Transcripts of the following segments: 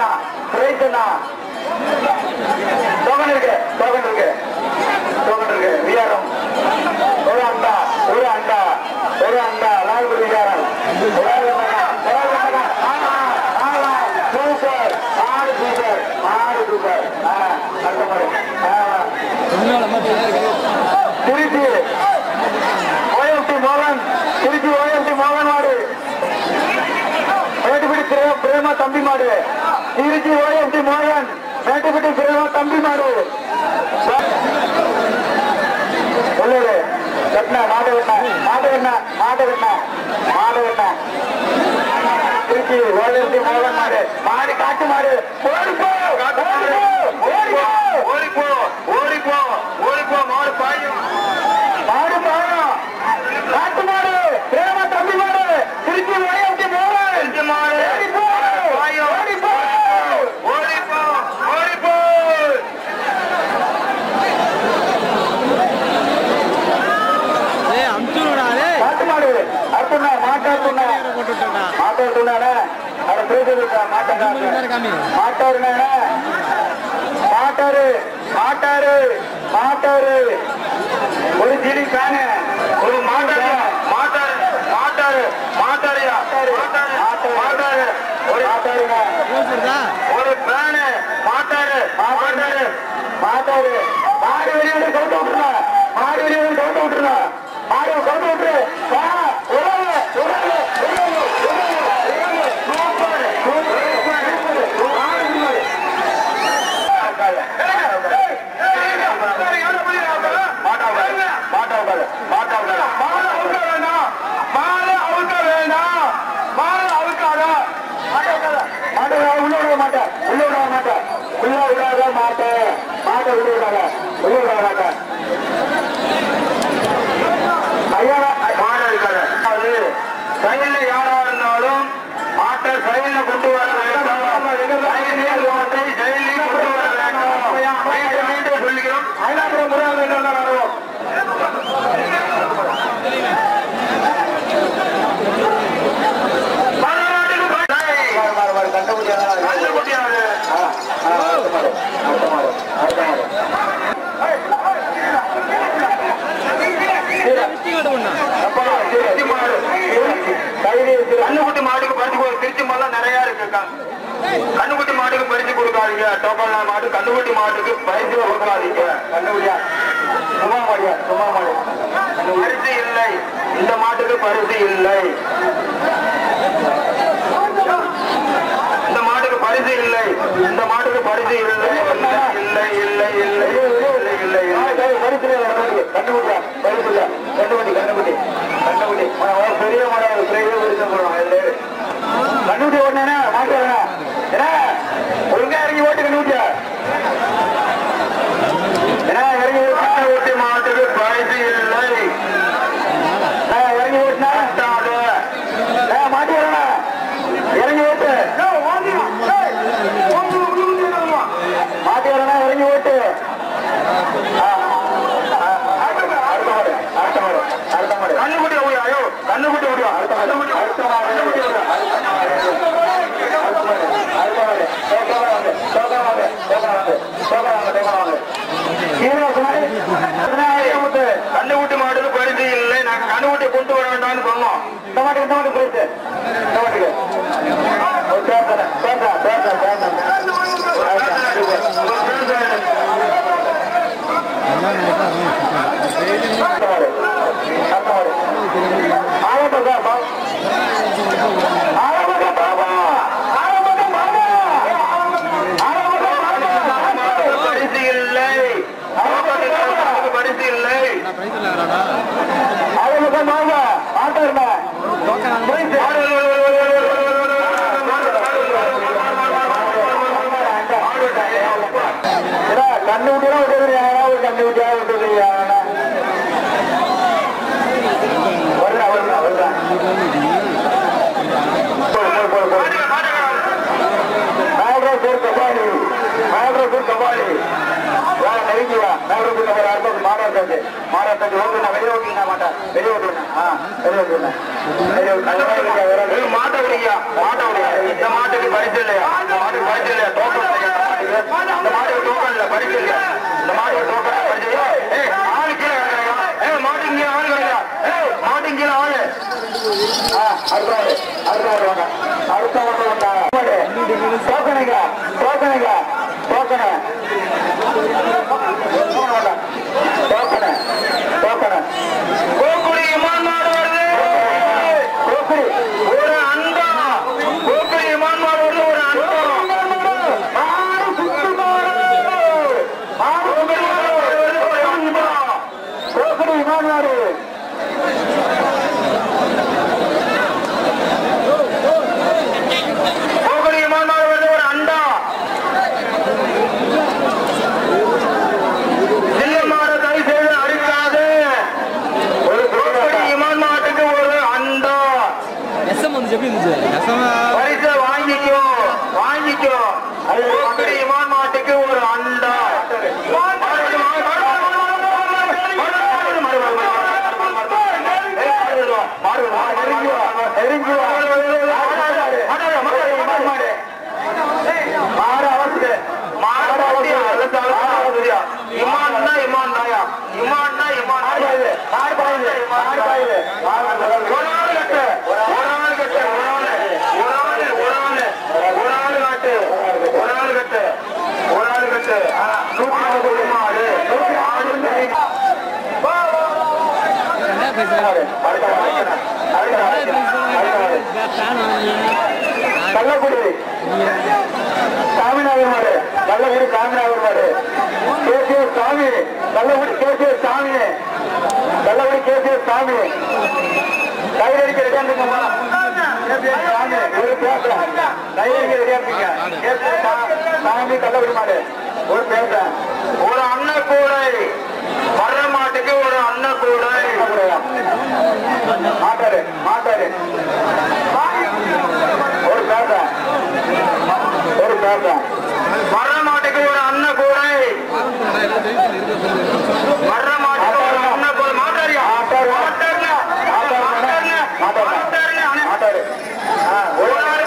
அண்ணா prize அண்ணா token இருக்கு token இருக்கு டோக்கன் இருக்கு விஆரம் ஒரு அண்டா ஒரு அண்டா ஒரு அண்டா லால்குடி விஆரம் சூப்பர் ஆறு சூப்பர் ஆறு சூப்பர் அடுத்த முறை உண்மையால மாதிரி இருக்கு திருச்சி ஓஎம்டி மோகன் திருச்சி ஓஎம்டி மோகன் மாடு மேட்டுப்பிடி பிரே- பிரேமா தம்பி மாடு திருச்சி ஓஎம்டி மோகன் மேட்டுப்பிடி பிரேமா தம்பி மாடு உள்ளது கட்டின மாடு வெட்டின மாடு வெட்டின மாடு வெட்டின மாடு வெட்டின திருச்சி ஓஎம்டி மோகன் மாடு மாடு காட்டு மாடு ஓடிப்போ ஓடிப்போ ஓடிப்போ ஓடிப்போ ஓடிப்போ மாடு பாயும் மாடு பாயும் காட்டு மாடு பிரேம தம்பி மாடு திருச்சி ஓடிப்போ திருச்சி மாடு ஓடிப்போ ஓடிப்போ ஓடிப்போ ஓடிப்போ ஏய் அமுச்சுடா டேய் காட்டு மாடு அர்த்தம்னா மாட்டாட்டுனா போட்டுட்டா மாட்டாட்டுனாடா அட பேசுறது மாட்டாங்க காமி மாட்டாருண்ணே மாட்டாரு மாட்டாரு மாட்டாரு ஒரு ஜிடி ஃபேனு ஒரு மாட்டாரு மாட்டாரு மாட்டாரு மாட்டாரியா மாட்டாரு மாட்டாரு ஒரு மாட்டாருங்க போடுறதா ஒரு ஃபேனு மாட்டாரு மாட்டாரு மாட்டாரு மாடு வெளியே கவுண்ட் விட்டுருங்க மாடு வெளியே கவுண்ட் விட்டுருங்க மாடு கவுண்ட் விட்டுரு வா, உறவு, உறவு, உறவு, உறவு, உறவு. Super, super, super, super. மாடு முன்னாடி. சைன்ல யாரா இருந்தாலும் ஆட்டை சைன்ல கொண்டு வர வேண்டும் சைனில் ஓட்டை சைனில் கொண்டு வர வேண்டும் மீண்டும் மீண்டும் சொல்லுகிறோம் ஐநாபுரம் முருகன் வேண்டும் நடவோம் கண்ணுக்குட்டி மாட்டுக்கு பறிச்சு கொடு திருச்சி மாடலாம் நிறைய இருக்கு கண்ணுக்குட்டி மாட்டுக்கு பறிச்சு கொடுக்காதீங்க டோக்கன் மாடு கண்ணுக்குட்டி மாட்டுக்கு பறிச்சு கொடுக்காதீங்க கண்ணுக்குட்டியா சும்மா மாடியா சும்மா மாடு பரிசு இல்லை இந்த மாட்டுக்கு பரிசு இல்லை இந்த மாட்டுக்கு பரிசு இல்லை இந்த மாட்டுக்கு பரிசு இல்லை இல்லை இல்லை இல்லை இல்லை இல்லை இல்லை பரிசு கண்டுபிடிச்சா பரிசு இல்ல கண்டுபிடி கண்டுபிடி கண்டுபிடி பெரிய மாடு பெரிய பரிசு போடுவோம் கண்டுபிடி ஓடனே மாட்டு என்ன ஒழுங்கா இறங்கி ஓட்டு கண்டுபிடிச்சா என்ன இறங்கி ஓட்டி மாட்டுக்கு பரிசு இல்லை நான் இறங்கி ஓட்டினா மாட்டி வரணும் இறங்கி ஓட்டு மாட்டி வரணும் இறங்கி ஓட்டு ஆ. ஆ. அடுத்த மாடு, அடுத்த மாடு, அடுத்த மாடு. கண்ணுக்குட்டி ஓடியா, ஐயோ, கண்ணுக்குட்டி ஓடியா, அடுத்த மாடு, அடுத்த மாடு, கண்ணுக்குட்டி ஓடியா, அடுத்த மாடு, அடுத்த மாடு, அடுத்த மாடு. டோக்கன் வாங்க, டோக்கன் வாங்க, டோக்கன் வாங்க, டோக்கன் வாங்க, டோக்கன் வாங்க. கீழே குமாரி, கண்ணுக்குட்டி, கண்ணுக்குட்டி மாடுக்கு பரிசு இல்லை நாங்க கண்ணுக்குட்டி கொண்டு வர வேண்டாம்னு சொன்னோம் இந்த மாட்டுக்கு இந்த மாட்டுக்கு பரிசு இந்த மாட்டுக்கு ஒரு பேசுறேன் பேசுறேன் பேசுறேன் பேசுறேன் பரிசு இல்லை பரிசு இல்லை பிரைஸ் இல்லடா கண்டுபிடியா விட்டுறியா ஒரு கண்டுபிடியா விட்டுறியா வருடா வருடா வருடா நாகராஜர் கபாலி நாகராஜர் கபாலி வா நெருங்கியா நாகராஜர் கபாலி அடுத்தது மாறாட்டாச்சு மாறாட்டாச்சு ஓட்டு நான் வெளியே ஓட்டினா மாட்டேன் வெளியே ஓட்டுவேன் ஆ வெளியே ஓட்டுவேன் வெளியே ஓட்டுவேன் மாட்ட விடுங்க மாட்ட விடுங்க இந்த மாட்டை மாட்டுக்கு பரிசு இல்லையா இந்த மாட்டுக்கு பரிசு இல்லையா டோக்கன் இல்லையா இந்த மாட்டுக்கு இந்த மாட்டுக்கு டோக்கன் இல்ல பரிசு இல்லையா இந்த மாட்டுக்கு டோக்கன் இல்ல, பரிசு இல்லையா ஏய் ஆளு கீழே கிடக்குறா ஏய் மாட்டுக்கு கீழே ஆளு கிடக்குறா ஏய் மாட்டுக்கு கீழே ஆளு ஆ, அடுத்த ஆளு அடுத்த ஆளு வாங்க அடுத்த ஆளு வந்தாங்க டோக்கனுங்க டோக்கனுங்க டோக்கனு டோக்கனு டோக்கனு கோக்குடி இமான் மாடு வருது கோக்குடி ஒரு அண்டா கோக்குடி இமான் மாடு வருது ஒரு அண்டா மாடு சுத்து மாடு மாடு கோக்குடி இமான் மாடு வருது ஒரு அண்டா கோக்குடி இமான் மாடு கோக்குடி இமான் மாடு வருது ஒரு அண்டா சில்லு மாடு தயவு செய்து அடிக்காது ஒரு கோக்குடி இமான் மாட்டுக்கு ஒரு அண்டா எஸ்எம் வந்துச்சு எப்படி இருந்துச்சு எஸ்எம் பரிசை வாங்கிக்கோ வாங்கிக்கோ கோக்குடி இமான் மாட்டுக்கு ஒரு அண்டா இமான்னா இமான் தாயா இமான்னா இமான் ஒரு ஆள் கட்டு ஒரு ஆள் கட்டு ஒரு ஆள் ஒரு ஆள் ஒரு ஆள் ஒரு ஆள் கட்டு ஒரு ஆள் கட்டு ஒரு ஆள் கட்டு ஆ, நூத்தி ஐம்பது மாடு நூத்தி ஆறு என்ன பேசுறாரு ஃபேன் கள்ளக்குடி சாமிநாதர் மாடு கள்ளக்குடி சாமிநாதர் மாடு கேசிஎஸ் சாமி கள்ளக்குடி கேசிஎஸ் சாமி கள்ளக்குடி கேசிஎஸ் சாமி கையடிக்க ரெடியா இருக்குமா கேசிஎஸ் சாமி ஒரு பேச கையடிக்க ரெடியா இருக்கீங்க கேசிஎஸ் சாமி கள்ளக்குடி மாடு ஒரு பேச ஒரு அன்னக்கூடை வர்ற மாட்டுக்கு ஒரு அன்னக்கூடை மாட்டாரு மாட்டாரு ஒரு பேச ஒரு பேச வர்ற மாட்டுக்கு ஒரு அன்னக்கூடை வர்ற மாட்டுக்கு ஒரு அன்னக்கூடை மாட்டாரியா மாட்டாருங்க மாட்டாருங்க மாட்டாருங்க மாட்டாரு ஒரு நாள்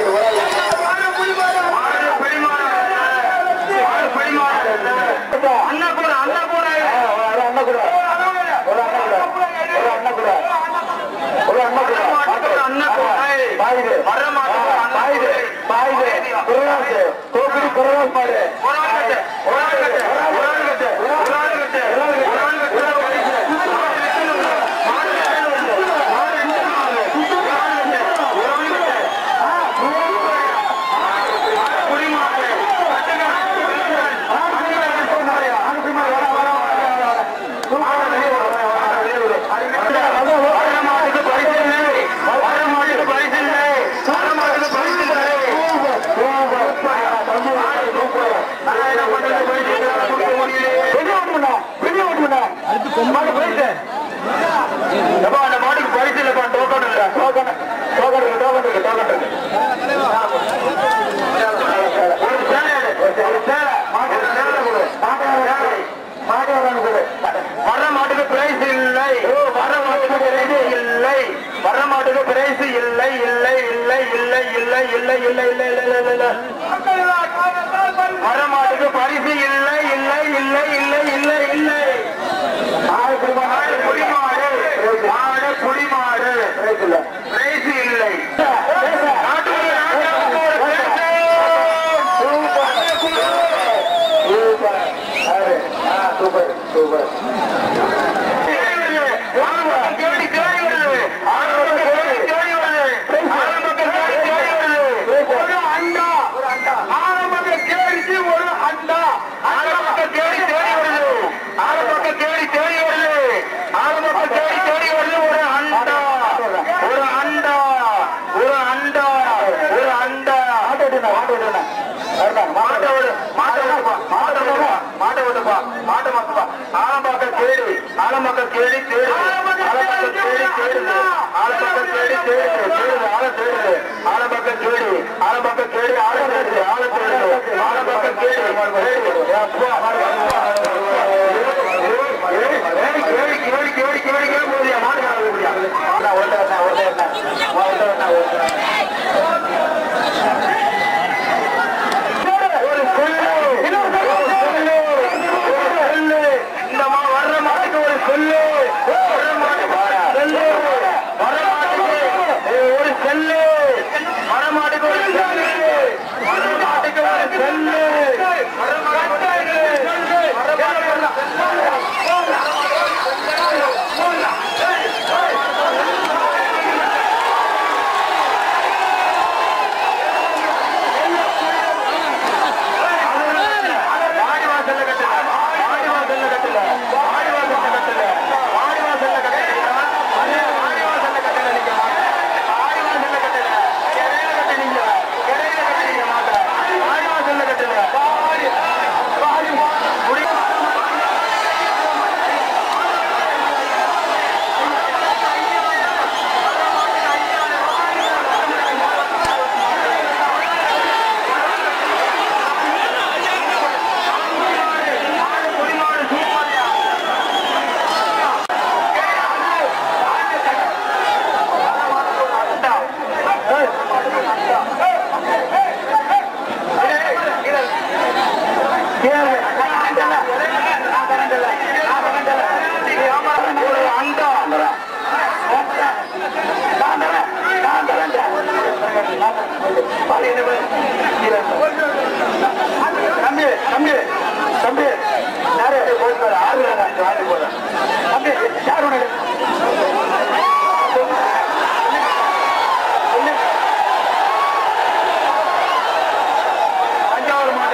அன்னக்கூட அன்னக்கூட ஒரு அன்னக்கூட ஒரு அன்னக்கூட ஒரு அன்னக்கூட ஒரு அன்னக்கூட அன்னக்கூட பாயுது வர மாட்டேன் பாயுது பாயுது குரலாசு கோக்குடி குரலாஸ் பாடு ஒரு ஆள் கட்டு ஒரு ஆள் கட்டு ஒரு ஆள் கட்டு ஒரு ஆள் கட்டு ஒரு ஆள் கட்டு அந்த மாட்டுக்கு பரிசு இல்லப்பா டோக்கன் இல்ல டோக்கன் டோக்கன் இருக்கு டோக்கன் இருக்கு டோக்கன் இருக்கு ஒரு சேலை எடு. ஒரு சேலை ஒரு சேலை கொடு மாட்டுக்கு மாட்டுக்கு கொடு வர்ற மாட்டுக்கு பிரைஸ் இல்லை வர்ற மாட்டுக்கு பிரைஸ் இல்லை வர்ற மாட்டுக்கு பிரைஸ் இல்லை இல்லை இல்லை இல்லை இல்லை இல்லை இல்லை இல்லை இல்லை இல்லை இல்லை வர மாட்டுக்கு பரிசு இல்லை இல்லை இல்லை இல்லை இல்லை இல்லை ஆடு குடிமாடு ஆடு குடிமாடு பிரைஸ் இல்லை நாட்டுக்கு நாட்டுக்கு ஒரு பிரைஸ். சூப்பர் சூப்பர் தேடி தேடி வருது ஆரம்பத்தில் தேடி தேடி வருது ஆரம்பத்தில் தேடி தேடி வருது ஒரு அண்டா ஆரம்பத்தில் தேடிச்சு ஒரு அண்டா ஆரம்பத்தில் தேடி தேடி வருது ஆரம்பத்தில் தேடி தேடி வருது ஆரம்பத்தில் தேடி தேடி வருது ஒரு அண்டா ஒரு அண்டா ஒரு அண்டா ஒரு அண்டா மாட்ட விடுங்க மாட்ட விடுங்க மாட்ட விடு மாட்ட விடுப்பா மாட்ட விடுப்பா மாட்ட விடுப்பா மாட்ட மாட்டுப்பா ஆலம்பாக்க கேடு ஆலம்பாக்க கேடி தேடு ஆலம்பாக்க கேடி தேடுது ஆலம்பாக்க கேடி தேடுது தேடுது ஆள தேடுது ஆலம்பாக்க கேடு ஆலம்பாக்க கேடி ஆள தேடுது ஆள தேடுது ஆலம்பாக்க கேடு தேடு அப்பா கேடி கேடி கேடி கேடி கேடி கேடி போதியா மாடு காண முடியா ஒருத்தர் ஒருத்தர் ஒருத்தர் ஒருத்தர் செல்லு மரமாட்டுக்கு ஒரு செல்லு மரமாட்டுக்கு ஒரு செல்லு மரமாட்டுக்கு ஒரு செல்லு மரமாட்டுக்கு ஒரு வாடி வாசல்ல கட்டுல வாடி வாசல்ல கட்டுல வாடி வாசல்ல கட்டுல வாடி வாசல்ல கட்டுல வாடி வாசல்ல கட்டுல நீங்க வாடி வாசல்ல கட்டுல கரையில கட்டுனீங்க கரையில கட்டுனீங்க மாட்ட வாடி வாசல்ல கட்டுல வாடி வாடி முடி குடிமாடு சூப்பர்யா தம்பி தம்பி தம்பி யாரு போயிட்டு வர ஆறு வாங்கி போறேன் தம்பி யார் உனக்கு அஞ்சாவது மாடு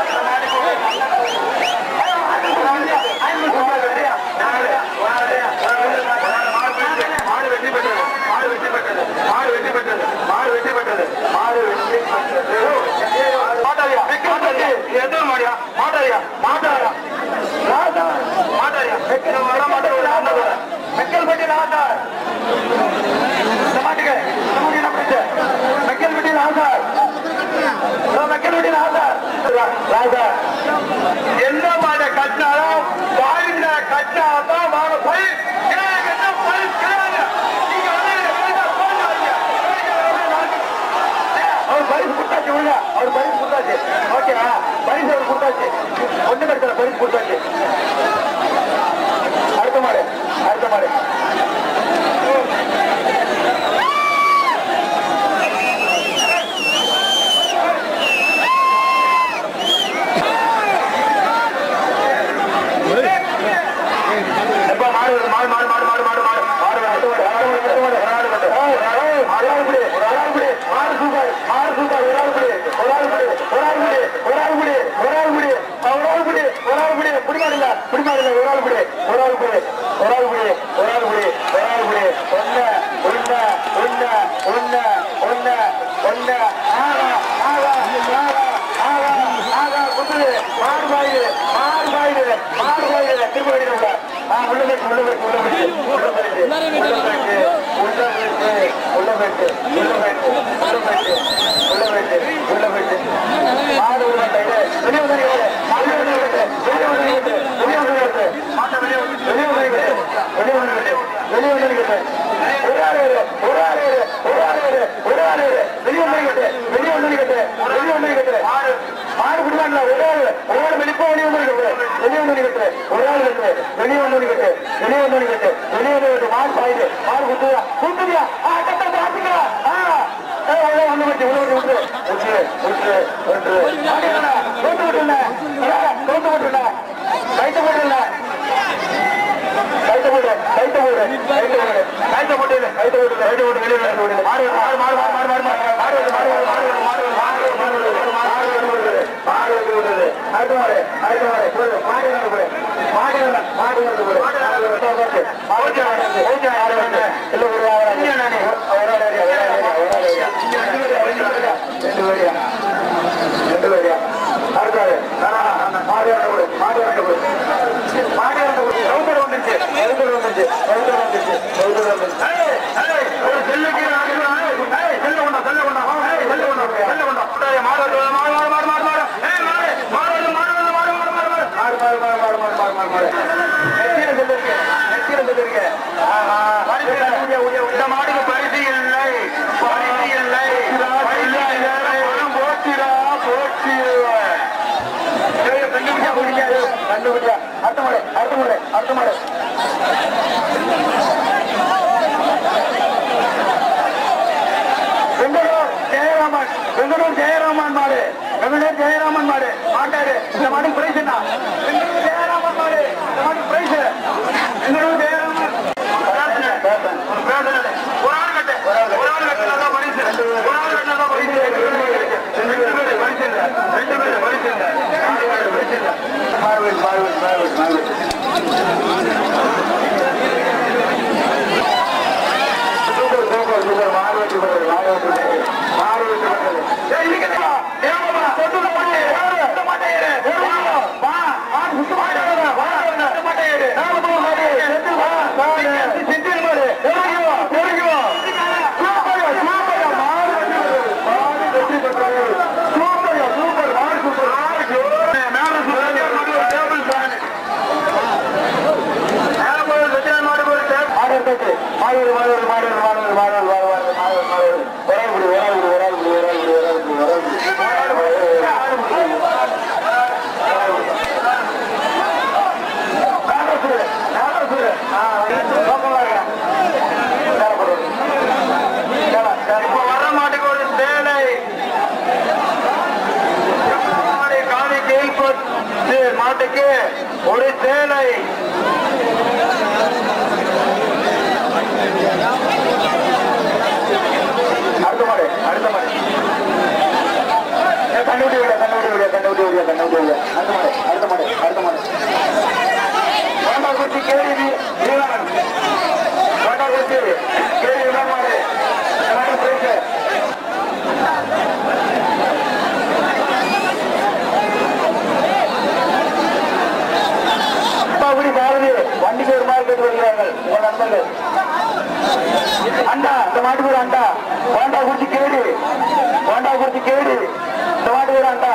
மாடு வெற்றி பெற்றது மாடு வெற்றி பெற்றது மாடு வெற்றி பெற்றது மாடு வெற்றி பெற்றது மாடு வெற்றி பெற்றது மாட்டாரியா மாட்டாரியா எத்தனை மாடியா மாட்டாரியா மாட்டாரா மாட்டாரியா வர மாட்டார் மெக்கல் பட்டி நாட்டார் இந்த மாட்டுக்கு இந்த மாட்டு என்ன பிரச்சனை மெக்கல் பட்டி நாட்டார் மெக்கல் நாட்டார் ராஜா என்ன மாட கட்டினாலும் வாழ்ந்த கட்டினாதான் வாழ போய் கிடையாது என்ன போய் கிடையாது நீங்க வந்து வெளியில போகாதீங்க. அவர் பரிசு கொடுத்தாச்சு உள்ள அவர் பரிசு கொடுத்தாச்சு ஓகேவா பரிசு அவர் கொடுத்தாச்சு ஒண்ணு கிடைக்கல பரிசு கொடுத்தாச்சு அடுத்த மாடு அடுத்த மாடு எப்ப மாடு வருது? மாடு மாடு மாடு மாடு மாடு மாடு மாடு வருது. அடுத்த மாடு, அடுத்த மாடு, அடுத்த மாடு, ஒரு ஆள் வருது. ஏய், ஒரு ஆள் புடி, ஒரு ஆள் புடி. மாடு சூப்பர், மாடு சூப்பர், ஒரு ஆள் புடி, ஒரு ஆள் புடி, ஒரு ஆள் புடி, ஒரு ஆள் புடி, ஒரு ஆள் புடி, ஒரு ஆள் புடி, ஒரு ஆள் புடி. புடி மாடு இல்ல, புடி மாடு இல்ல, ஒரு ஆள் புடி, ஒரு ஆள் புடி, ஒரு ஆள் புடி, ஒரு ஆள் புடி, ஒரு ஆள் புடி. ஒண்ணு, ஒண்ணு, ஒண்ணு, ஒண்ணு, ஒண்ணு, ஒண்ணு. ஆகா, ஆகா, ஆகா, ஆகா, ஆகா, குத்துது. மாடு பாயுது, மாடு பாயுது, மாடு பாயுது. திரும்ப வெளியில ஆ, உள்ள போயிட்டு, உள்ள போயிட்டு, உள்ள போயிட்டு, உள்ள போயிட்டு, உள்ள போயிட்டு, உள்ள போயிட்டு, உள்ள போயிட்டு, உள்ள போயிட்டு, உள்ள போயிட்டு, உள்ள போயிட்டு. மாடு உள்ள போயிட்டு, வெளிய வந்து நில்லு, மாடு வெளிய வந்து நில்லு, வெளிய வந்து நில்லு, வெளிய வந்து நில்லு. மாட்டை வெளிய வந்து- வெளிய வந்து நில்லு, வெளிய வந்து நில்லு, வெளிய வந்து நில்லு. ஒரு ஆள் இரு, ஒரு ஆள் இரு, ஒரு ஆள் இரு, ஒரு ஆள் இரு. வெளிய வந்து நில்லு, வெளிய வந்து நில்லு, வெளிய வந்து நில்லு. மாடு மாடு குடிவான்ல ஒரு ஆள் ஒரு ஆள் வெளிப்போ வெளிய வந்து நில்லு, வெளிய வந்து நில்லு. ஒரு ஆள் இருக்கு வெளியே வந்து நிக்கட்டு வெளியே வந்து நிக்கட்டு வெளியே வந்து நிக்கட்டு மாடு பாயுது மாடு குத்துதா குத்துதியா ஆ கட்ட பாத்துக்கா ஆ ஏய், உள்ள வந்து விட்டு உள்ள வந்து விட்டு விட்டு விட்டு விட்டு மாடியா தோத்து விட்டுல தோத்து விட்டுல கைத்த போட்டுல கைத்த போட்டு கைத்த போட்டு கைத்த போட்டு கைத்த போட்டு கைத்த போட்டு கைத்த போட்டு வெளியே வந்து விடு மாடு மாடு மாடு மாடு மாடு மாடு மாடு மாடு மாடு மாடு மாடு மாடு மாடு மாடு மாடு மாடு வந்து விடுது அடுத்த மாடு அடுத்த மாடு போடு மாடு வந்து விடு மாடு வந்து மாடு வந்து விடு மாடு வந்து விடு ஓகே ஓகே ஓகே யாரு வந்து இல்ல ஒரு ஆளா இங்க நானே ஒரு ஆளா ஒரு ஆளா ஒரு ஆளா ரெண்டு பேரியா ரெண்டு பேரியா அடுத்தாரு மாடு வந்து விடு மாடு வந்து விடு மாடு வந்து விடு ரவுண்டர் வந்துச்சு ரவுண்டர் வந்துச்சு ரவுண்டர் வந்துச்சு ரவுண்டர் வந்துச்சு ஏய் ஏய் ஒரு செல்லுக்கு ஏய் செல்ல கொண்டா செல்ல கொண்டா ஏய் செல்ல கொண்டா செல்ல கொண்டா டேய் மாடு வருது, மாடு மாடு மாடு மாடு மாடு ஏய் மாடு மாடு வருது, மாடு வருது, மாடு மாடு மாடு மாடு மாடு மாடு மாடு மாடு மாடு மாடு மாடு மாடு நெத்தியில செல்லு இருக்கு நெத்தியில செல்லு இருக்கு ஆஹா இந்த மாடுக்கு பரிசு இல்லை பரிசு இல்லை பரிசு இல்லை போச்சுடா போச்சு கண்டுபிடிச்சா பிடிக்காது கண்டுபிடிச்சா அடுத்த மாடு அடுத்த மாடு அடுத்த மாடு பெங்களூர் ஜெயராமன் மாடு பெங்களூர் ஜெயராமன் மாடு மாட்டாரு இந்த மாடு பிரைஸ் என்ன பெங்களூர் ஜெயராமன் மாடு இந்த மாடு பிரைஸ் பெங்களூர் ஜெயராமன் ஒரு ஆள் கட்டு ஒரு ஆள் கட்டு நல்லா பரிசு ஒரு ஆள் கட்டு நல்லா பரிசு ரெண்டு பேரு பரிசு இல்ல ரெண்டு பேரு பரிசு இல்ல நாலு பேரு பரிசு இல்ல Marvel Marvel Marvel Marvel super super super மாடு வெற்றி பெற்றது மாடு வெற்றி பெற்றது மாடு வெற்றி பெற்றது ஏய் இருக்கா ஏமா தொட்டு மாட்டே சுத்த மாட்டே வா வா சுத்த மாட்டே வா சுத்த மாட்டே நாம போ மாட்டே செத்து வா மாடு செத்து மாடு ஓடிக்கு வா ஓடிக்கு வா சூப்பர் சூப்பர் மாடு வெற்றி பெற்றது மாடு வெற்றி பெற்றது சூப்பர் சூப்பர் மாடு சூப்பர் மாடு மேல சூப்பர் டேபிள் ஃபேன் வர மாட்டுக்கு ஒரு சேலை காணி கேள்வி மாட்டுக்கு ஒரு சேலை அடுத்த மாடு அடுத்த மாடு ஏ, கண்டுபிடி விட கண்டுபிடி விட கண்டுபிடி விட கண்டுபிடி விட அடுத்த மாடு அடுத்த மாடு அடுத்த மாடு கோண்டாக்குறிச்சி கேரி வீரன் கோண்டாக்குறிச்சி கேரி வீரன் மாடு இந்த மாடு பிரைஸ் அப்பாபுடி பாரதி வண்டிக்கு ஒரு மாடு கேட்டு வருகிறார்கள் உங்கள் நண்பர்கள் அண்டா இந்த மாட்டு பேர் அண்டா கோண்டா குறிச்சி கேடு கோண்டா குறிச்சி கேடு இந்த மாட்டு பேர் அண்டா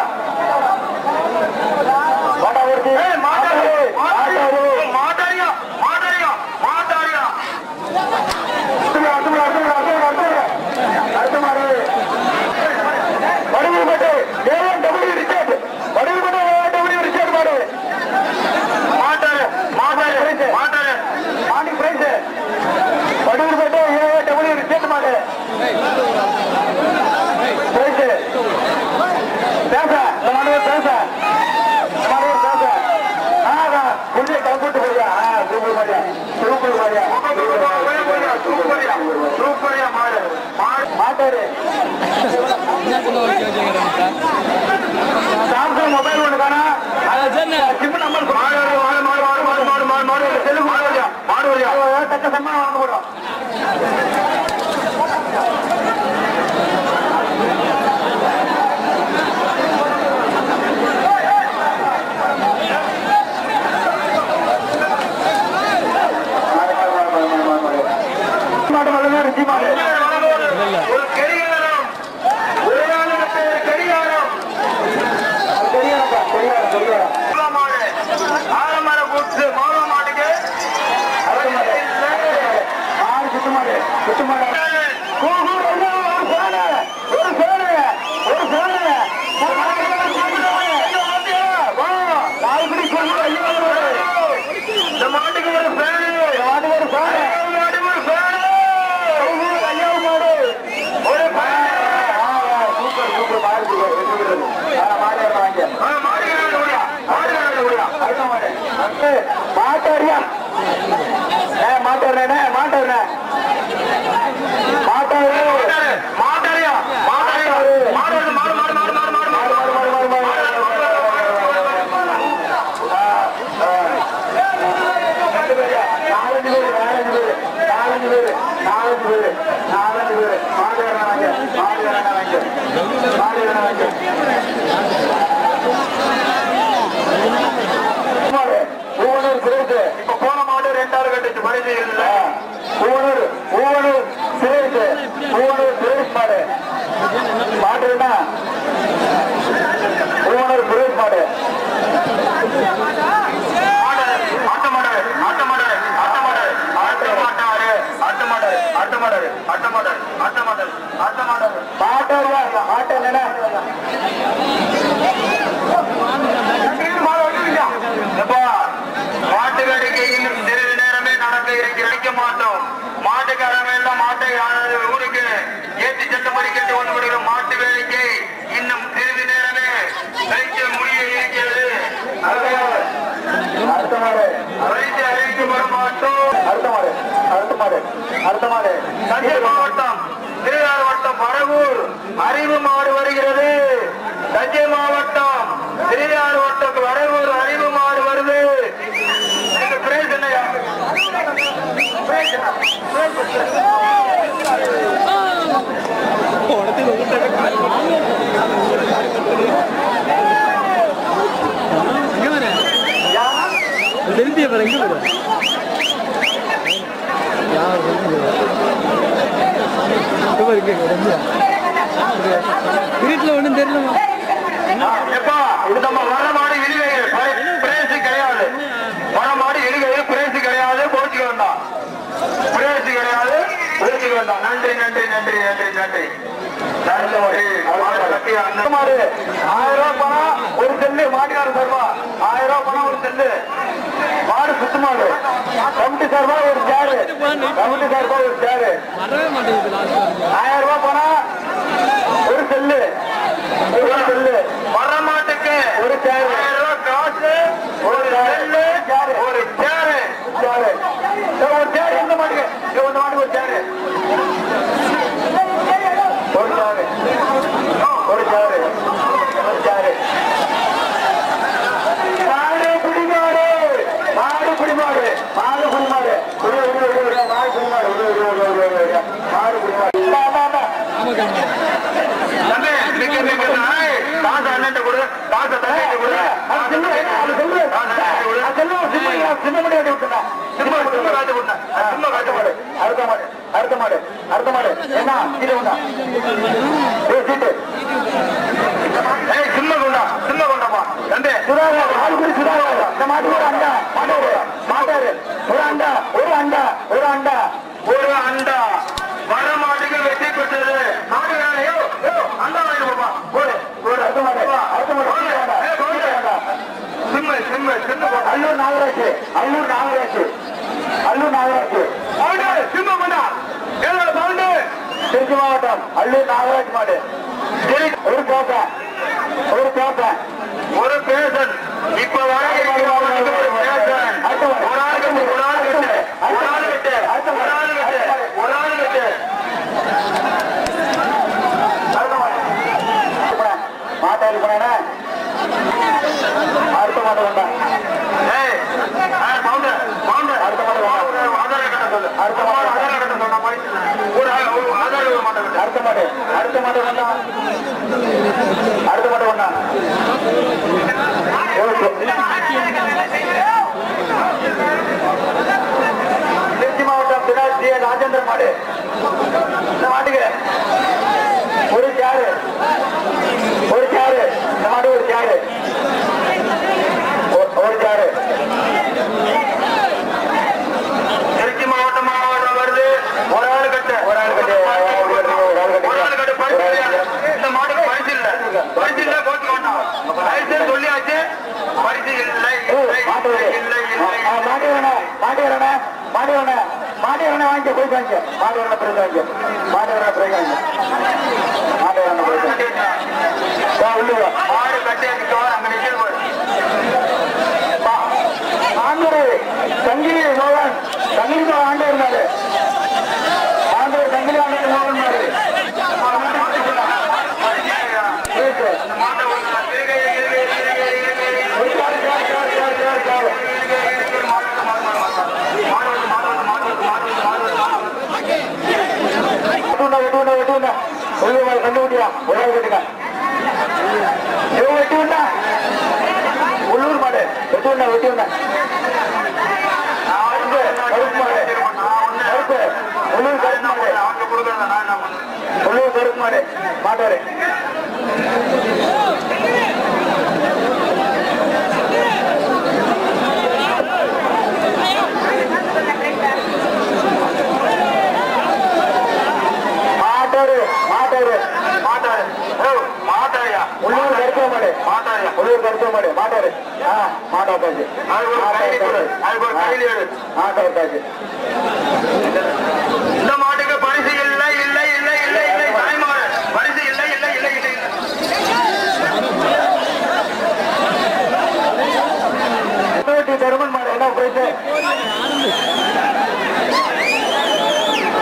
கோண்டா குறிச்சி மாட்டாரு மாட்டாரியா மாட்டாரியா மாட்டாரியா அடுத்த அடுத்த மாடு Vadivupattu A N W Richard Vadivupattu A N W Richard மாடு மாட்டாரு மாட்டாரு மாட்டாரு மாடி prize Vadivupattu A N W Richard மாடு பிரைஸ் பேச இந்த மாடு பேச இந்த மாடு பேச ஆகா புள்ளி கம்ப்யூட்டு போறியா ஆ சூப்பர் மாடியா சூப்பர் மாடியா சூப்பரியா சூப்பரியா மாடு மாட்டாரு என்ன சொல்ல ஓகே ஓகேங்கிறாங்க சாம்சங் மொபைல் ஒன்று தானே சார் என்ன சிம் நம்பர் மாடு மாடு மாடு மாடு மாடு மாடு மாடு மாடு தெலுங்கு மாடு வரியா மாடு வரியா தக்க சம்பளம் வாங்க போறோம் மாடு மாடு ரிச்சி மாடு ஒரு கடிகாரம் ஒரே ஆளுக்கு கடிகாரம் கடிகாரப்பா கடிகாரம் கடிகாரம் ஆலமர கூட்டு மோக மாட்டுக்கு ஆறு சுத்தமாடு சுத்தமாடு ஒரு சேனை ஒரு சேனை ஒரு சேனை இந்த மாட்டுக்கு ஒரு ஃபேனு மாட்டுக்கு ஒரு ஃபேனு மாட்டுக்கு ஒரு ஃபேனு ஐயா மாடு ஒரு ஃபேனு சூப்பர் சூப்பர் மாடு சூப்பர் மாடு வாங்க மாடு ஓடியா மாடு ஓடியா அடுத்த மாடு மாட்டாரியா ஏ மாட்டாருண்ணே மாட்டாருண்ணே மாட்டாரு மாட்டாரியா மாட்டாரு மாடு மாடு மாடு மாடு மாடு மாடு மாடு மாடு மாடு மாடு நாலஞ்சு பேரு நாலஞ்சு பேரு நாலஞ்சு பேரு நாலஞ்சு பேரு நாலஞ்சு பேரு மாடு வேணா வாங்க மாடு வேணா வாங்க மாடு வேணா வாங்க மாடு பூவனூர் சிறைத்து இப்ப போன மாடு ரெண்டாவது கட்டுச்சு பரிசு இல்ல பூவனூர் பூவனூர் சிறைத்து பூவனூர் சுரேஷ் மாடு மாடு என்ன பூவனூர் சுரேஷ் மாடு ஆட்ட மாட்டாரு ஆட்ட மாட்டாரு ஆட்ட மாட்டாரு ஆட்ட மாட்டாரு ஆட்ட மாட்டாரு ஆட்ட மாட்டாரு ஆட்ட மாட்டாரு ஆட்ட மாட்டாரு ஆட்ட மாட்டாரு மாட்டாரியா ஆட்ட என்னடா மாட்டு வேடிக்கை இன்னும் சிறிது நேரமே நடக்க இருக்கு அடிக்க மாட்டோம் மாட்டுக்காரங்க எல்லாம் மாட்டை ஊருக்கு ஏற்றி செல்லும்படி கேட்டு கொண்டு வருகிற மாட்டு வேடிக்கை அடுத்த மாடு தஞ்சை மாவட்டம் திருவாரூர் வட்டம் பரவூர் அறிவு மாடு வருகிறது தஞ்சை மாவட்டம் திருவாரூர் வட்டம் வரவூர் அறிவு மாடு வருது இதுக்கு பிரைஸ் என்னையா பிரைஸ் என்ன? எங்க வர தெரிஞ்சிய பாரு எங்க வர யார் வீட்டில் ஒன்றும் தெரியலமா எப்பா இது நம்ம வர மாடு இழுகையில் பிரேசி கிடையாது வர மாடு இழுகையில் பிரேசி கிடையாது போச்சுக்க வேண்டாம் பிரேசி கிடையாது போச்சுக்க வேண்டாம் நன்றி நன்றி நன்றி நன்றி நன்றி நல்ல ஒரு மாடு கட்டி அந்த மாடு ஆயிரம் ரூபாய் பணம் ஒரு செல்லு மாட்டுக்காரர் சார்பா ஆயிரம் ரூபாய் பணம் ஒரு செல்லு மாடு சுத்து மாடு கமிட்டி சார்பா ஒரு சேரு கமிட்டி சார்பா ஒரு சேரு வரவே மாட்டேங்குது லாஸ்ட் வரைக்கும் ஆயிரம் ரூபாய் பணம் ஒரு செல்லு ஒரு செல்லு வர மாட்டுக்கு ஒரு சேரு ஆயிரம் ரூபாய் காசு ஒரு நெல்லு ஒரு சேரு சேரு ஏய், ஒரு சேரு எந்த மாட்டுக்கு ஏய், இந்த மாட்டுக்கு ஒரு சேரு ஒரு சேரு ஒரு சேரு ஒரு சேரு மாடு குடிமாடு மாடு குடிமாடு மாடு குடிமாடு ஒரு ஒரு ஒரு ஒரு மாடு குடிமாடு ஒரு ஒரு ஒரு ஒரு ஒரு ஒரு மாடு குடிமாடு வா, வா, வா. ஆமாக்கா தம்பி, நிக்க, நிக்க, ஏய், காசு அண்ணன்ட்ட கொடு, காசை தம்பிகிட்ட கொடு. அது சொல்லு, அது சொல்லு. காசை அண்ணன்ட்ட கொடு. அது சொல்லு, சிம்ம- சிம்ம முடி வெட்டி விட்டுட்டா. சிம்ம, சிம்ம காசு கொடுத்தேன். சிம்ம காசு கொடு. அடுத்த மாடு அடுத்த மாடு அடுத்த மாடு என்ன இது உண்டா ஏய், சீட்டு ஏய், சிம்ம கொண்டா, சிம்ம கொண்டாப்பா. தம்பி, சுதாகர் ஆளுக்குடி சுதாகர் இந்த மாட்டுக்கு ஒரு அண்டா மாட்டாரு மாட்டாரு ஒரு அண்டா ஒரு அண்டா ஒரு அண்டா ஒரு அண்டா வர மாட்டுக்கு வெற்றி பெற்றது மாடு வேலையோ அண்டா வாங்கி போப்பா போடு ஒரு அடுத்த மாடு அடுத்த மாடு போடு. சீட்டு வேண்டாம். ஏய், போடு. சீட்டு வேண்டாம். சிம்ம சிம்ம சிம்ம போடு. அல்லூர் நாகராஜ் அல்லூர் நாகராஜ் அல்லூர் நாகராஜ் சவுண்டு, சிம்ம கொண்டா ஏழு சவுண்டு திருச்சி மாவட்டம் அல்லூர் நாகராஜ் மாடு சரி, ஒரு பேப்ப ஒரு பேப்ப ஒரு பேசன் இப்ப வர ஒரு பேசன் ஒரு ஆள் கட்டு ஒரு ஆள் கட்டு ஒரு ஆள் கட்டு ஒரு ஆள் கட்டு ஒரு ஆள் கட்டு மாட்டாளி போனா அடுத்த மாட்டை கொண்டா ஏய், ஆ, சவுண்டு, சவுண்டு. அடுத்த மாடு வா. ஒரு ஆதார கட்ட சொல்லு. அடுத்த மாடு. ஆதார கட்ட சொன்னா போய் ஒரு ஆள் ஒரு ஆதார ஒரு மாட்டை கட்டு. அடுத்த மாடு அடுத்த மாடு கொண்டா அடுத்த மாடு கொண்டா திருச்சி மாவட்டம் தினாஜ் ஜி ராஜேந்திர மாடு இந்த மாட்டுக்கு ஒரு சேரு ஒரு சேரு இந்த மாடு ஒரு சேரு ஒ- ஒரு சேரு திருச்சி மாவட்டம் மாவட்டம் வருது ஒரு ஆள் கட்டு ஒரு ஆள் கட்டு, ஒரு ஆள் கட்டு, ஒரு ஆள் கட்டு. ஒரு ஆள் கட்டு பரிசு கிடையாது. இந்த மாட்டுக்கு பரிசு இல்ல பரிசு இல்ல போட்டு வேண்டாம் பரிசு சொல்லியாச்சு பரிசு இல்லை இல்லை மாட்டு இல்லை இல்லை இல்லை மாடி வேணா மாடி வேணா மாடி வேணா மாடி வேணா வாங்கிக்க போய் வாங்கிக்க மாடி வேணா பிறகு வாங்கிக்க மாடி வேணா பிறகு வாங்கிக்க மாடி வேணா பிறகு வாங்கிக்க வா, உள்ள வா. மாடு கட்டி அடிக்கோ அங்க நிக்க வா. ஆண்டூர் சங்கிலி மோகன் சங்கிலி மோகன் ஆண்டே இருந்தாரு ஆண்டூர் சங்கிலி ஆண்டே மோகன் மாறு பேசு. மாட்டை ஒண்ணு இருகை, இருகை, இருகை, இருகை, இருகை. ஒரு கால், கால், கால், கால், கால், கால். வெட்டுண்டா, வெட்டுண்டா, வெட்டுண்டா. உள்ள வா, கண்ணு ஊட்டியா. ஒரே ஆள் வெட்டுங்க. இவன் வெட்டுண்டா. உள்ளூர் மாடு வெட்டுண்டா, வெட்டுண்டா. இங்க, கருப்பு மாடு. கருப்பு. உள்ளூர் கருப்பு மாடு. உள்ளூர் கருப்பு மாடு. மாட்டாரு மாட்டாரு மாட்டாரு உள்ளூர் கருப்பு மாடு உள்ளூர் கருப்பு மாடு மாட்டாரு ஆ மாட்டா பாச்சு மாட்டா பாச்சு இந்த மாட்டுக்கு பரிசு இல்லை இல்லை இல்லை இல்லை இல்லை தாய்மாடு பரிசு இல்லை இல்லை இல்லை இல்லை இருபத்தி தருமன் மாடு என்ன பிரைஸ்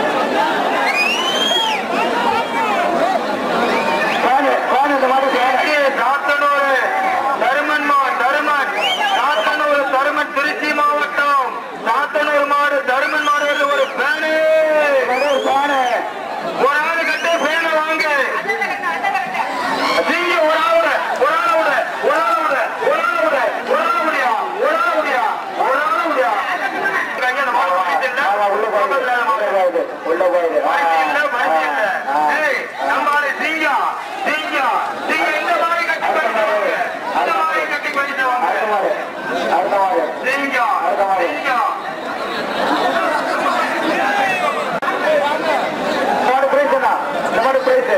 உள்ள போயிடு பரிசு இல்ல, பரிசு இல்ல. ஏய், நம்ம ஆளு சிங்கம், சிங்கம், சிங்கம் இந்த மாதிரி கட்டி பரிசு வாங்க. இந்த மாதிரி கட்டி பரிசு வாங்க. அடுத்த மாடு அடுத்த மாடு சிங்கம், சிங்கம். இந்த மாடு பிரைஸ் என்ன இந்த மாடு பிரைஸ்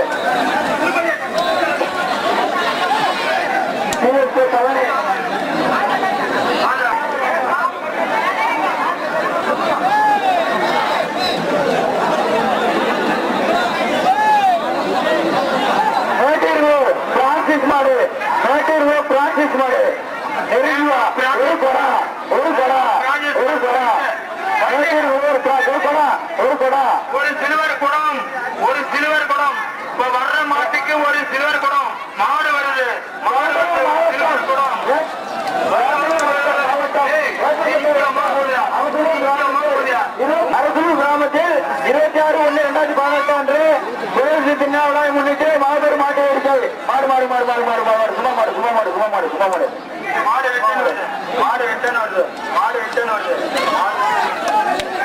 பழனி மேட்டூர்வு பிரான்சிஸ் மாடு மேட்டூர்வு பிரான்சிஸ் மாடு நெருங்குவா ஒரு கொடா ஒரு கொடா ஒரு கொடா மேட்டூர்வு ஒரு கொடா ஒரு கொடா ஒரு கொடா ஒரு சில்வர் குடம் ஒரு சில்வர் குடம் இப்ப வர்ற மாட்டுக்கு ஒரு சில்வர் குடம் மாடு வருது மாடு வருது சில்வர் குடம் ஏய், சீக்கிரமா போடுயா. சீக்கிரமா போடுயா. அரசூர் கிராமத்தில் இருபத்தி ஆறு ஒண்ணு ரெண்டாயிரத்தி பதினெட்டு அன்று குடியரசு திருநாளாவை முன்னிட்டு மாபெரும் மாட்டு இருக்கிறது மாடு மாடு மாடு மாடு மாடு மாடு சும்மா மாடு சும்மா மாடு சும்மா மாடு சும்மா மாடு மாடு வெட்டணும் வருது. மாடு வெட்டணும் வருது. மாடு வெட்டணும் வருது. மாடு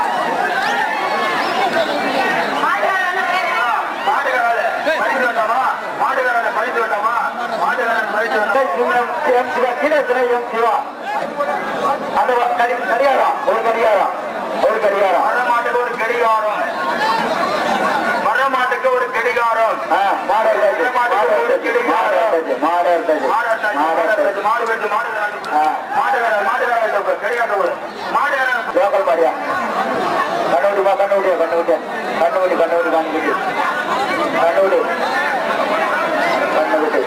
மாடுகாரே, பரிசு வேண்டாமா? மாடுகாரே, பரிசு வேண்டாமா? மாடுகாரே, பரிசு வேண்டாமா? எம் சிவா கீழே சிலை எம் சிவா அந்த வ- கடி- கடிகாரம் ஒரு கடிகாரம் ஒரு கடிகாரம் வர்ற மாட்டுக்கு ஒரு கடிகாரம் வர்ற மாட்டுக்கு ஒரு கடிகாரம் ஆ, மாடு எடுத்தாச்சு, மாடு எடுத்தாச்சு, மாடு எடுத்தாச்சு, மாடு எடுத்தாச்சு, மாடு அட்டாச்சு, மாடு மாடு எடுத்தாச்சு. அட்டாச்சு, மாடு வெட்டு, மாடு வெட்டு. ஆ. மாடுகாரே, மாடுகாரே, இந்த கடிகாரத்தை கொடு. மாடுகாரே, லோக்கல் பாடியா கண்ணூடி பா கண்ணூடியா கண்ணூடி கண்ணூடி கண்ணூடி கண்ணூடி கண்ணூடி கண்ணூடி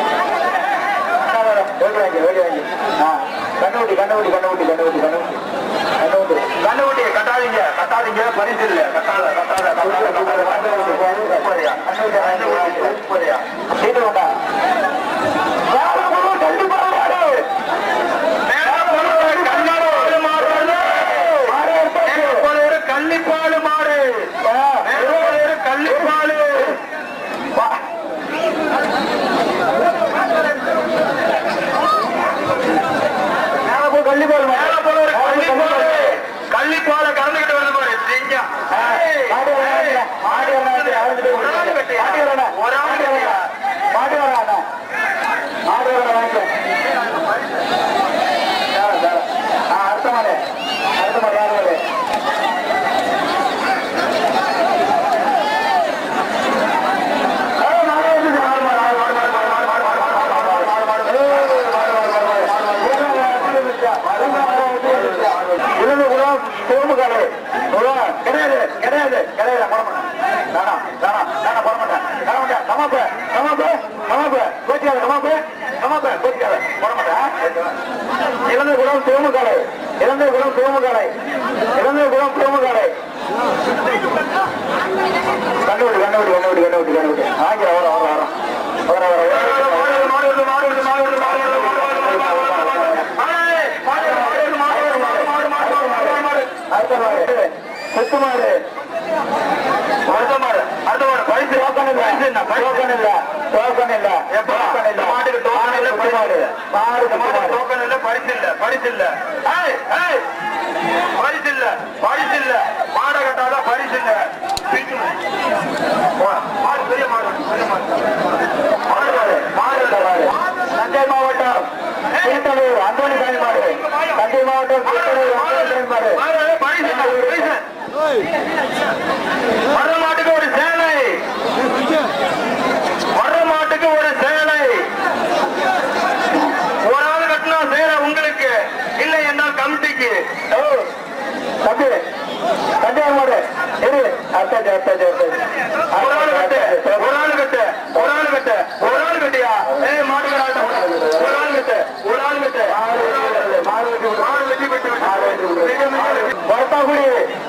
வேடி வாங்கி வேடி வாங்கி ஆ கண்ணூடி கண்ணூடி கண்ணூடி கண்ணூடி கண்ணூடி கண்ணூடி கண்ணுக்குட்டி, கட்டாதீங்க கட்டாதீங்க பரிசு இல்ல கட்டாத கட்டாத கட்டாத கட்டாத முப்பதுயா. கண்ணுக்குட்டி, முப்பதுயா. சீட்டு வேண்டா கண்டிப்பா மாடு மேல போனது கள்ளிப்பாலு மாடு வருது. மாடு எடுத்தாச்சு. மேல போனது கள்ளிப்பாலு மாடு ஆ, மேல போனது கள்ளிப்பாலு மேல போய் கள்ளிப்பால் மேல போனது கள்ளிப்பாலு கள்ளிப்பாலை கலந்துகிட்டு வருது பாரு சிங்கம். ஏய், மாடு ஏய், மாடு மாடு ஒரு ஆள் கட்டியா? ஒரு ஆள் கட்டியா? மாடு வராண்ணா மாடு வர வாங்கிக்க தரேன், தரேன். ஆ, அடுத்த மாடு அடுத்த மாடு யாரு மாடு ஆ, மாடு வந்துச்சு, மாடு, மாடு, மாடு, மாடு, மாடு, மாடு, மாடு, மாடு, மாடு, மாடு, மாடு, மாடு, மாடு, மாடு. ஏய், மாடு, மாடு, மாடு, மாடு, மாடு, மாடு. மாடு வந்துச்சா? மாடு, மாடு வந்துச்சா? விருதுகுளம் சோமுகாடு குளம் கிடையாது கிடையாது கிடையாது போட மாட்டேன் வேணாம் வேணாம் வேணாம் போட மாட்டேன் தர மாட்டேன் கமாப்பு கமாப்பு கமாப்பு கோச்சிக்காத கமாப்பு கமாப்பு கோச்சிக்காத போட மாட்டேன் இழந்த குளம் சோமுகாடு இழந்த குளம் சோமுகாடை இழந்த குளம் சோமுகாடை கண்டுபிடி கண்டுபிடி கண்டுபிடி கண்டுபிடி கண்டுபிடி ஆங்கில வர வர வர வர வர வர மாடு வருது, மாடு வருது, மாடு வருது, மாடு வருது, மாடு வருது, மாடு வருது, மாடு வருது, மாடு வருது. ஏய், மாடு வருது, மாடு வருது, மாடு வருது, மாடு வருது, மாடு வருது, மாடு வருது, மாடு வருது. அடுத்த மாடு சுத்து மாடு அடுத்த மாடு, அடுத்த மாடு, பரிசு, டோக்கன் இல்ல பரிசு என்ன, பரிசு டோக்கன் இல்ல டோக்கன் இல்ல எப்பா? டோக்கன் இல்ல இந்த மாட்டுக்கு டோக்கன் இல்ல, மாடு பரிசு இல்ல. மாடு இந்த மாடு மாடு டோக்கன் இல்ல, பரிசு இல்ல, பரிசு இல்ல. ஏய், ஏய், பரிசு இல்ல, பரிசு இல்ல. மாடை கட்டாத பரிசு இல்ல. பிச்சு. போ, மாடு, பெரிய மாடு, பெரிய மாடு. மாடு மாடு, மாடு இல்ல. தஞ்சை மாவட்டம் திருத்தலூர் அந்தோணி சாமி மாடு தஞ்சை மாவட்டம் திருத்தலூர் அந்தோணி சாமி மாடு மாடு, பரிசு இல்ல, பரிசு. வர்ற மாட்டுக்கு ஒரு சேலை வர்ற மாட்டுக்கு ஒரு சேலை ஒரு ஆள் கட்டினா சேலை உங்களுக்கு இல்லை என்றால் கமிட்டிக்கு ஓ, தம்பி தஞ்சை மாடு இரு அத்தாச்சு அத்தாச்சு அத்தாச்சு ஒரு ஆள் கட்டு ஒரு ஆள் கட்டு ஒரு ஆள் கட்டு ஒரு ஆள் கட்டியா ஏய் மாட்டுக்கு ஆட்டம் ஒரு ஆள் கட்டு ஒரு ஆள் கட்டு மாடு வெட்டி விடு. மாடு வெட்டி விட்டு மாடு வெட்டி விடு. மிக மிக வெட்டி. வரத்தாக்குடி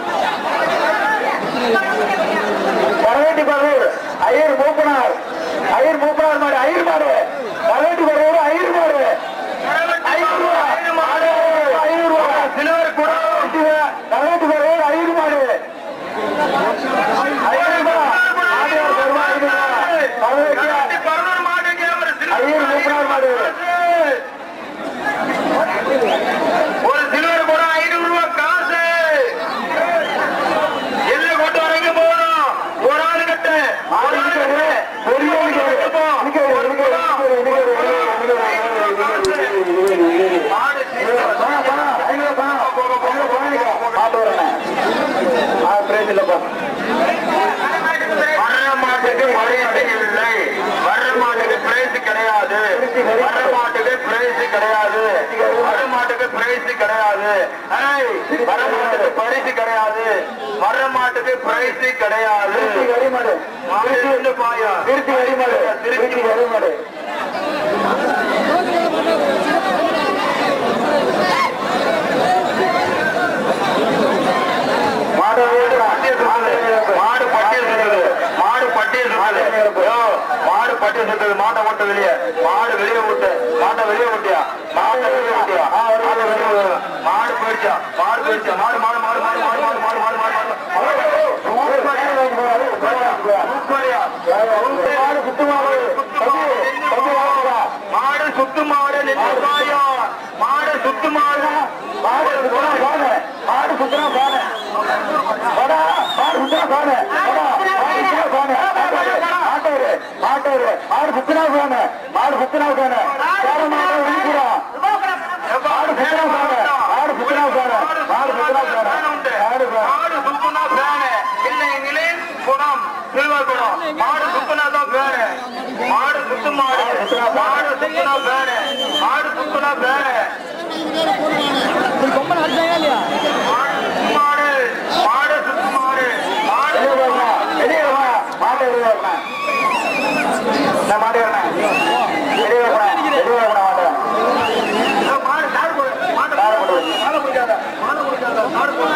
வரவேட்டி பரவூர் ஐயர் மூப்பனார் ஐயர் மூப்பனார் மாடு ஐயர் மாடு வரவேட்டி பரவூர் ஐயர் மாடு ஐநூறு ரூபா மாடு ஐநூறு ரூபா சிலுவர் குடம் வரவேட்டி பரவூர் ஐயர் மாடு ஐநூறு ரூபா மாடு தருவா ஐநூறு ரூபா வரவேட்டி பரவூர் மாட்டுக்கு ஒரு சிலுவர் ஐயர் மூப்பனார் மாடு ஒரு சிலுவர் குடம் ஐநூறு ரூபாய் காசு எள்ளு பிரைஸ் இல்லப்பா வர்ற மாட்டுக்கு பரிசு இல்லை வர்ற மாட்டுக்கு பிரைஸ் கிடையாது வர்ற மாட்டுக்கு பிரைஸ் கிடையாது வர்ற மாட்டுக்கு பிரைஸ் கிடையாது ஏய், வர்ற மாட்டுக்கு பரிசு கிடையாது வர்ற மாட்டுக்கு பிரைஸ் கிடையாது திருச்சி வரிமாடு மாடு ரெண்டு பாயா திருச்சி வரிமாடு திருச்சி வரிமாடு மாடு மாடு பட்டியல் சுத்துது மாடு பட்டியல் சுத்துது யோ, மாடு பட்டியல் சுத்துது மாட்டை ஓட்டு வெளியே மாடு வெளியே விட்டு மாட்டை வெளியே விட்டியா மாட்டை வெளியே விட்டியா மாட்டை வெளியே விடு. மாடு போயிடுச்சா மாடு போயிடுச்சா மாடு மாடு மாடு மாடு மாடு மாடு மாடு மாடு மாடு மாடு சூப்பரியா மாடு சுத்தமாக மாடு சுத்து மாடு நெல்லிக்காயா மாடு சுத்து மாடு மாடு சுத்தமா பாரு மாடு சுத்தமா பாரு வடா மாடு சுத்தமா பாரு வடா மாடு சுத்தமா பாரு மாட்டோரு மாட்டோரு மாடு சுத்தனா பாரு மாடு சுத்தனா பாரு பாரு மாடு உரிக்குறா மாடு சுத்தனா பாரு மாடு சுத்தனா பாரு மாடு சுத்தனா பாரு மாடு பாரு மாடு சுத்துனா பேனு இல்லை நிலையில் குணம் சில்வர் குணம் மாடு சுத்துனா தான் பேனு மாடு சுத்து மாடு மாடு சுத்துனா பேனு மாடு சுத்துனா பேனு ஒரு கொம்பன் அடிச்சாங்க இல்லையா மாடு சுத்து மாடு மாடு சுத்து மாடு மாடு வெளியே வரணும் வெளியே வா மாட்டை வெளியே வரணும் நான் மாட்டை வரணும் வெளியே வரணும் வெளியே வரணும் மாட்டை மாடு தாடு போடு மாடு காரை போடு மாடு பிடிக்காத மாடு பிடிக்காத மாடு போடு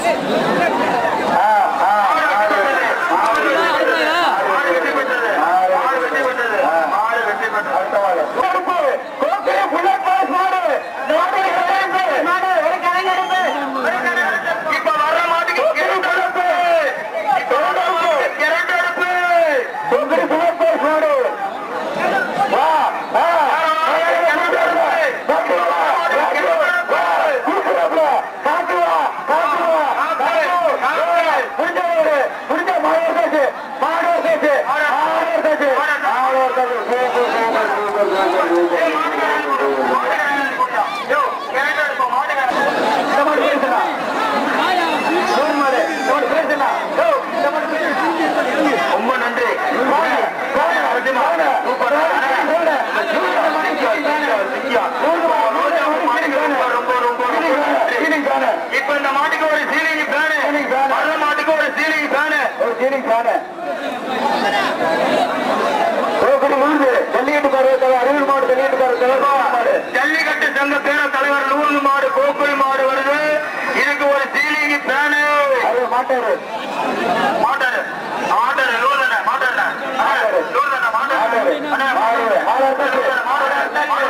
ஆ ஆ மாடு மாடு அடிச்சாங்களா மாடு வெற்றி பெற்றது மாடு வெற்றி பெற்றது மாடு வெற்றி பெற்றது அடுத்த மாடு கருப்பு கோப்பை புல்லட் பாஸ் மாடு மாடு கலைஞர் மாடு ஒரு கலைஞர் இப்ப வர்ற மாட்டுக்கு இரண்டு அடுப்பு இப்ப வர்ற மாட்டுக்கு இரண்டு அடுப்பு சுந்தரி புல்லட் பாஸ் மாடு வா ஆ இரண்டு அடுப்பு காட்டு வா காட்டு வா கூட்டுறப்பல காட்டு வா காட்டு வா காட்டு புரிஞ்ச மாடு புரிஞ்ச மாடு சேர்த்து மாடு சேர்த்து மாடு சேர்த்து மாடு சேர்த்து இந்த மாடு பேசுனா நூறு மாடு இந்த மாடு பேசுனா யோ இந்த மாடு பேசுனா ரொம்ப நன்றி மாடு மாடு மாடு சூப்பர் ரொம்ப ரொம்ப ரொம்ப இப்ப இந்த மாட்டுக்கு ஒரு சீலிங் பேனு வர்ற மாட்டுக்கு ஒரு சீலிங் பேனு அறிவியல் மாடு ஜல்லிக்கட்டு மாடு ஜல்லிக்கட்டு சங்க பேர தலைவர் நூறு மாடு கோக்குள் மாடு வருது இதுக்கு ஒரு சீலிங் பேனு அது மாட்டாரு மாட்டாரு மாட்டாரு நூறு தானே மாட்டாரு நூறு தானே மாட்டாரு அண்ணா, மாடு மாடு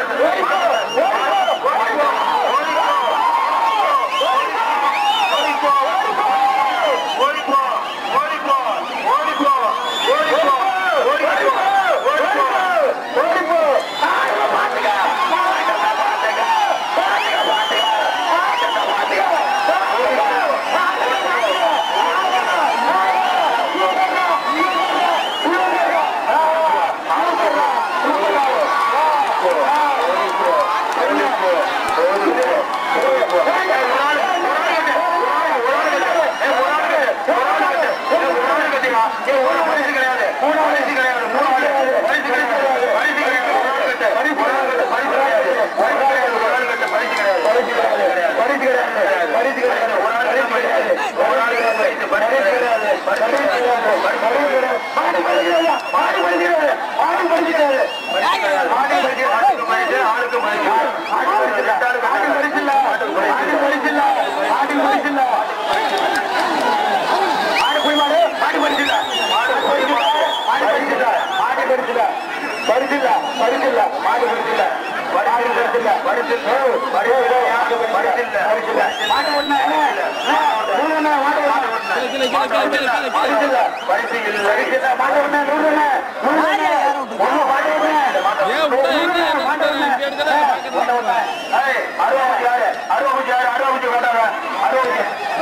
பரிசில்ல பரிசில்ல மாடு பரிசில்ல மாடு பரிசில்ல பரிசில்ல பரிசில்ல பரிசில்ல பரிசில்ல மாடு ஒண்ணு நூறு மாடு ஒண்ணு கீழே கீழே கீழே கீழே கீழே கீழே பரிசில்ல பரிசு இல்லை பரிசில்ல மாடு ஒண்ணு நூறு நூறு ஒண்ணு மாடு ஒண்ணு ஏன் விட்டா எங்க மாடு ஒண்ணு இங்க எடுக்கிறதா ஒண்ணு ஒண்ணு ஏய், அறுபது யாரு? அறுபது யாரு? அறுபது கொண்டாங்க. அறுபது.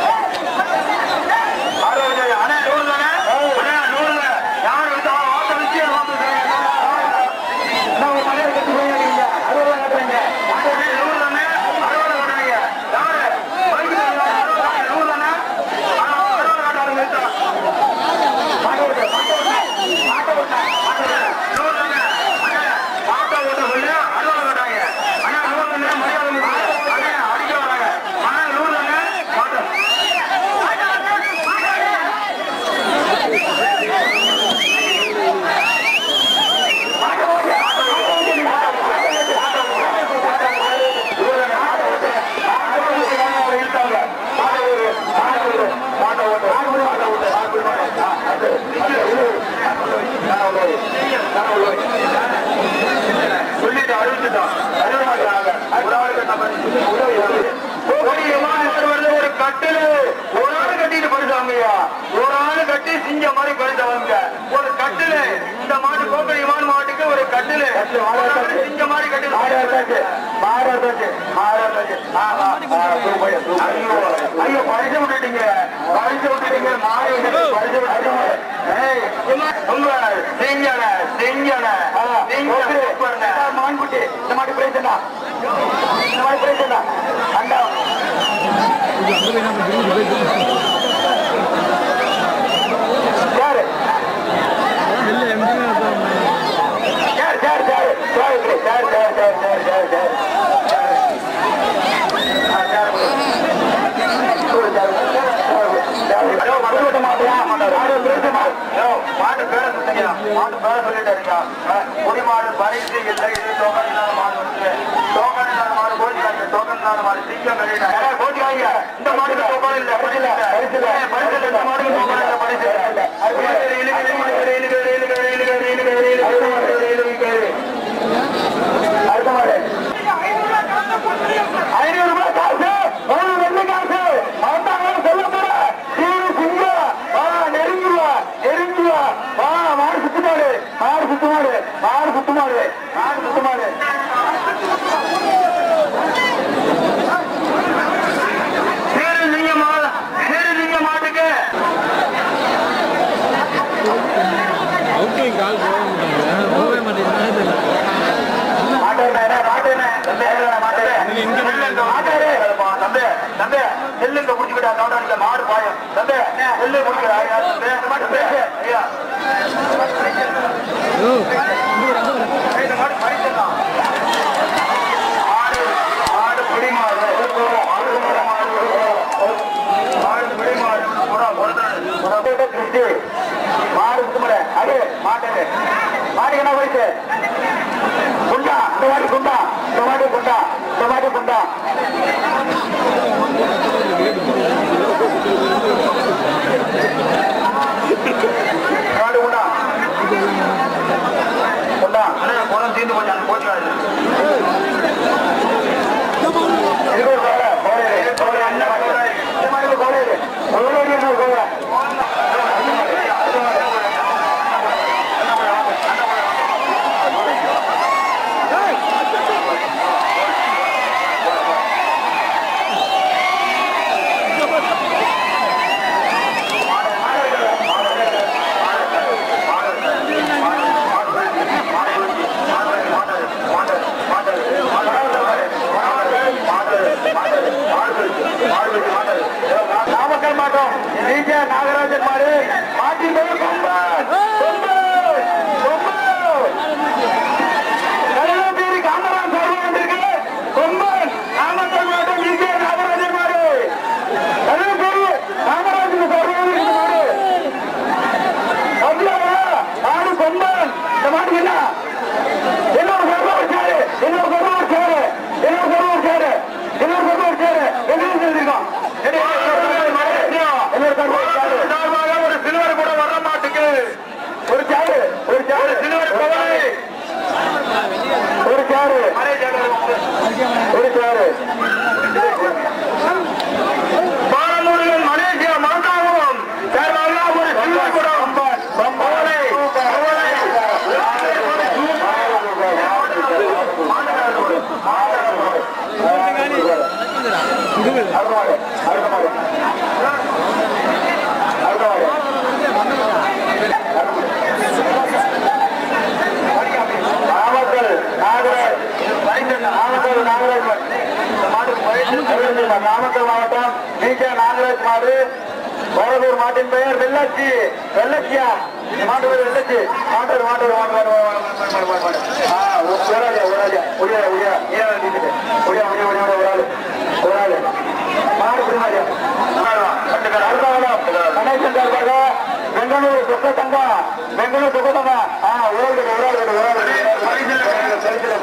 அறுபது யாரு? அண்ணா, நூறு தானே? அண்ணா, நூறு தானே? யாரு விட்டா? வாசல் வச்சு வாசல் செய்யுங்க. என்ன ஒரு மலையை கட்டி போயிருக்கீங்க அறுபது கட்டுறீங்க அண்ணா, நூறு தானே? அறுபது கொண்டாங்க. யாரு? பைக்கு யாரு? அறுபது தானே? நூறு தானே? அண்ணா, அறுபது கொண்டாங்க. கட்டிலு ஒரு ஆள் கட்டிட்டு படுத்தாங்கய்யா ஒரு ஆள் கட்டி சிங்க மாதிரி படுத்தவங்க ஒரு கட்டிலு இந்த மாட்டு கோப்பை இமான் மாட்டுக்கு ஒரு கட்டிலு ஒரு ஆளு சிங்க மாதிரி கட்டி ஐயோ பரிசு விட்டுட்டீங்க பரிசு விட்டுட்டீங்க மாடு பரிசு விட்டுட்டீங்க ஏய், உங்க செஞ்சன செஞ்சன மான்குட்டி இந்த மாதிரி பிரச்சனை இந்த மாதிரி பிரச்சனை அண்டா யாரு இல்லை எம்ஜிஆர் இருப்பாங்க. யார் யார் யார் யார் இப்படி? யார் யார் யார் யார் யார் யார் ஆ, யார் இப்படி? ஒரு யார் யார் யார் ஹலோ, மருந்து விட்ட மாட்டியா? மாடு பிரேச மாடு. ஹலோ, மாட்டு பேரை சொல்லுங்க. மாட்டு பேரை சொல்லிட்டாருங்க. ஆ, குடி மாடு பரிசு இல்லை இது டோக்கன் இல்லாத மாடு வந்து டோக்கன் இல்லாத மாடு போச்சுக்காங்க டோக்கன் இல்லாத மாடு சீக்கிரம் கழிட்டாங்க போச்சுக்காங்க இந்த மாட்டுக்கு டோக்கன் இல்லை பரிசு இல்லை பரிசு இல்லை பரிசு இல்லை இந்த மாட்டுக்கு டோக்கன் இல்லை பரிசு இல்லை இழுக்கு, இழுக்கு, இழுக்கு, இழுக்கு, இழுக்கு, இழுக்கு, இழுக்கு, இழுக்கு, இழுக்கு, இழுக்கு. அடுத்த மாடு ஐநூறு ரூபாய் காசு மூணு வெள்ளி காசு வந்தாங்க சொல்ல போற சீரு சிங்க வா நெருங்கி வா நெருங்கி வா வா மாடு சுத்து மாடு மாடு சுத்து மாடு மாடு சுத்து மாடு மாடு சுத்து மாடு சீரு சிங்க மாடு சீரு சிங்க மாட்டுக்கு அவுட்டிங் கால் போக மாட்டாங்க போகவே மாட்டேங்குது தெரியல மாட்டேன் மாட்டேன் தம்பி மாட்டேன் இங்க நெல்லுங்க மாட்டாரு தம்பி தம்பி நெல்லுங்க குடிச்சுக்கிட்டா கவுண்டர் மாடு பாயம் தம்பி நெல்லு குடிக்கிறா தம்பி மாட்டு பேசு ஐயா ஓ இங்க ஒரு அங்க ஒரு இந்த மாடு பறிச்சிடலாம் மாடு மாடு பிடி மாடு மாடு மாடு மாடு பிடி மாடு புறா பொறுத்தாடு கிருஷ்டி மாடு கும்பிட அது மாட்டேன் மாடு என்ன போயிட்டு குண்டா இந்த மாடி குண்டா இந்த மாடி குண்டா இந்த மாடி குண்டா மாடு குண்டா குண்டா அண்ணா குளம் தீர்ந்து போச்சு அந்த போச்சு இது கோலை கோலை கோலை அந்த கோலை இந்த மாதிரி கோலை கோலை கோலை நாமக்கல் மாட்டோம் நீங்க நாகராஜன் மாடு மாட்டி போய் கொம்பன் கொம்பன் கொம்பன் கடலூர் காமராஜ் சார்பு வந்திருக்கு கொம்பன் நாமக்கல் மாட்டோம் நீங்க நாகராஜன் மாடு கடலூர் காமராஜன் சார்பு வந்திருக்கு மாடு அப்படியா மாடு கொம்பன் இந்த மாட்டுக்கு என்ன இன்னொரு சர்வ ஒரு சேரு இன்னொரு சர்வ ஒரு சேரு இன்னொரு சர்வ ஒரு சேரு இன்னொரு சர்வ ஒரு சேரு என்ன செஞ்சிருக்கோம் ஒரு சில்வர் கூட வர மாட்டுக்கு ஒரு சேரு ஒரு சேரு சில்வர் கவலை ஒரு சேரு ஒரு சேரு பாலமுருகன் மலேசியா மாந்தாவும் சேர்வாங்க ஒரு சில்வர் கூட கவலை கவலை அருமாடு அருமாடு அருமாடு நாமக்கல் நாகராஜ் நாமக்கல் நாகராஜ் நாமக்கல் மாவட்டம் நீச்ச நாகராஜ் மாடு கோரதூர் மாட்டின் பெயர் வெள்ளச்சி வெள்ளச்சியா மாட்டு பேர் வெள்ளச்சி மாட்டோர் மாட்டோர் மாட்டு ஊராஜா ஊராஜா உடைய உடைய உடைய உடைய உடைய உடைய ஒரு ஆளு ஒரு ஆளு மாடு பிரிமாரியா கணேசன் சார்பாக பெங்களூரு சுக்கத்தங்க பெங்களூரு சுக்கத்தங்க ஆ ஒரு ஆள் ஒரு ஆள் ஒரு ஆள்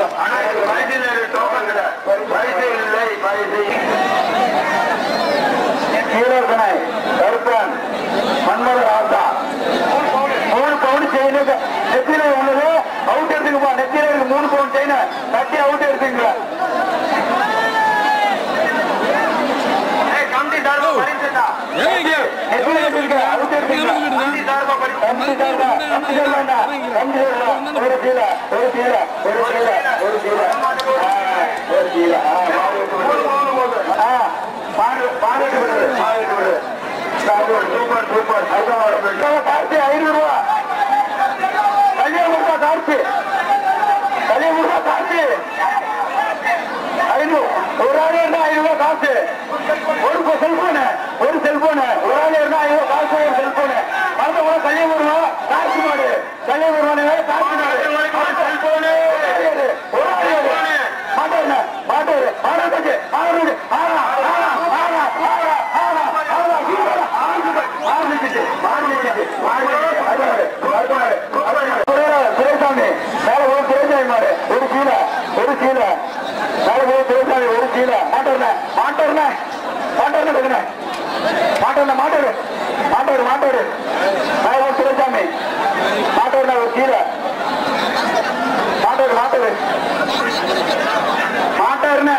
கீழர்கனை கருப்பன் மன்மத ராசா மூணு பவுன் செயின் நெத்தியில உள்ளது அவுட் எடுத்துக்கப்பா நெத்தியில இருக்கு மூணு பவுன் செயின் கட்டி அவுட் எடுத்துங்க கம்பி சார் அஞ்சு தருடா அஞ்சு தருடா அஞ்சு தருடா ஒரு கீழே ஒரு கீழே ஒரு கீழே ஒரு கீழே ஒரு கீழே பாடு பாடு விடுது பாடு விடுது சூப்பர் சூப்பர் கார்த்தி ஐநூறு ரூபா கல்யாணம் கார்த்தி கல்யாணம் கார்த்தி ஐநூறு ஒரு ஆள் இருந்தா ஐநூறு ரூபாய் காசு ஒரு செல்போனு ஒரு செல்போனு ஒரு ஆள் இருந்தா ஐநூறு காசு ஒரு செல்போனு அந்த கூட கல்யாணம் வருவா காசு மாடு கல்யாணம் வருவானு காசு மாடு செல்போனு ஒரு ஆள் மாட்டாரு மாட்டாரு மாட்டாரு மாட்டாரு ஆறா ஆறா ஆறா ஆறா ஆறா ஆறா ஆரம்பிச்சிட்டு ஆரம்பிச்சிட்டு துரைசாமி மேல போய் துரைசாமி மாடு ஒரு கீழே ஒரு கீழே மேல போய் துரைசாமி ஒரு கீழே மாட்டர்ன மாட்டர்ன மாட்டர்ன கொடுங்க மாட்டர்ன மாட்டாரு மாட்டாரு மாட்டாரு மேல போய் துரைசாமி மாட்டர்ன ஒரு கீழே மாட்டாரு மாட்டாரு மாட்டாருன்னு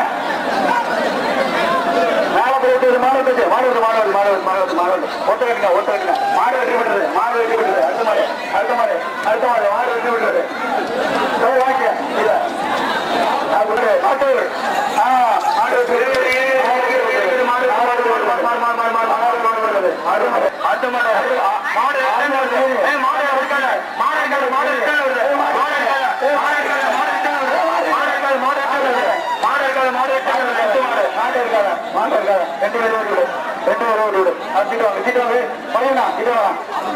மேல போயிட்டு மாணவர் மாணவர் மாணவர் மாணவர் மாணவர் மாணவர் ஒட்ட கட்டுங்க ஒட்ட கட்டுங்க மாடு வெட்டி விடுறது மாடு வெட்டி விடுறது அடுத்த மாடு அடுத்த மாடு அடுத்த மாடு மாடு வெட்டி விடுறது போய் வாங்க இல்ல மாட்டவர் ஆ மாடு வெட்டி விடுறது. மாடு மாடு மாடு மாடு மாடு மாடு மாடு மாடு மாடு மாடு வருது. மாடு மாடு அடுத்த மாடு மாடு ஏய், மாடு இருக்காங்க மாடு இருக்காங்க மாடு இருக்காங்க வருது. மாடு இருக்காங்க மாடு இருக்காங்க மாடு இருக்காங்க வருது. மாடு இருக்காங்க மாடு இருக்காங்க வருது. மாடு இருக்காங்க மாடு இருக்காங்க வருது. அடுத்த மாடு மாடு இருக்காங்க மாடு இருக்காங்க ரெண்டு பேரும் ஓடி விடு ரெண்டு பேரும் ஓடி விடு அது வாங்க சீட்டு வாங்க பையனா இது வாங்க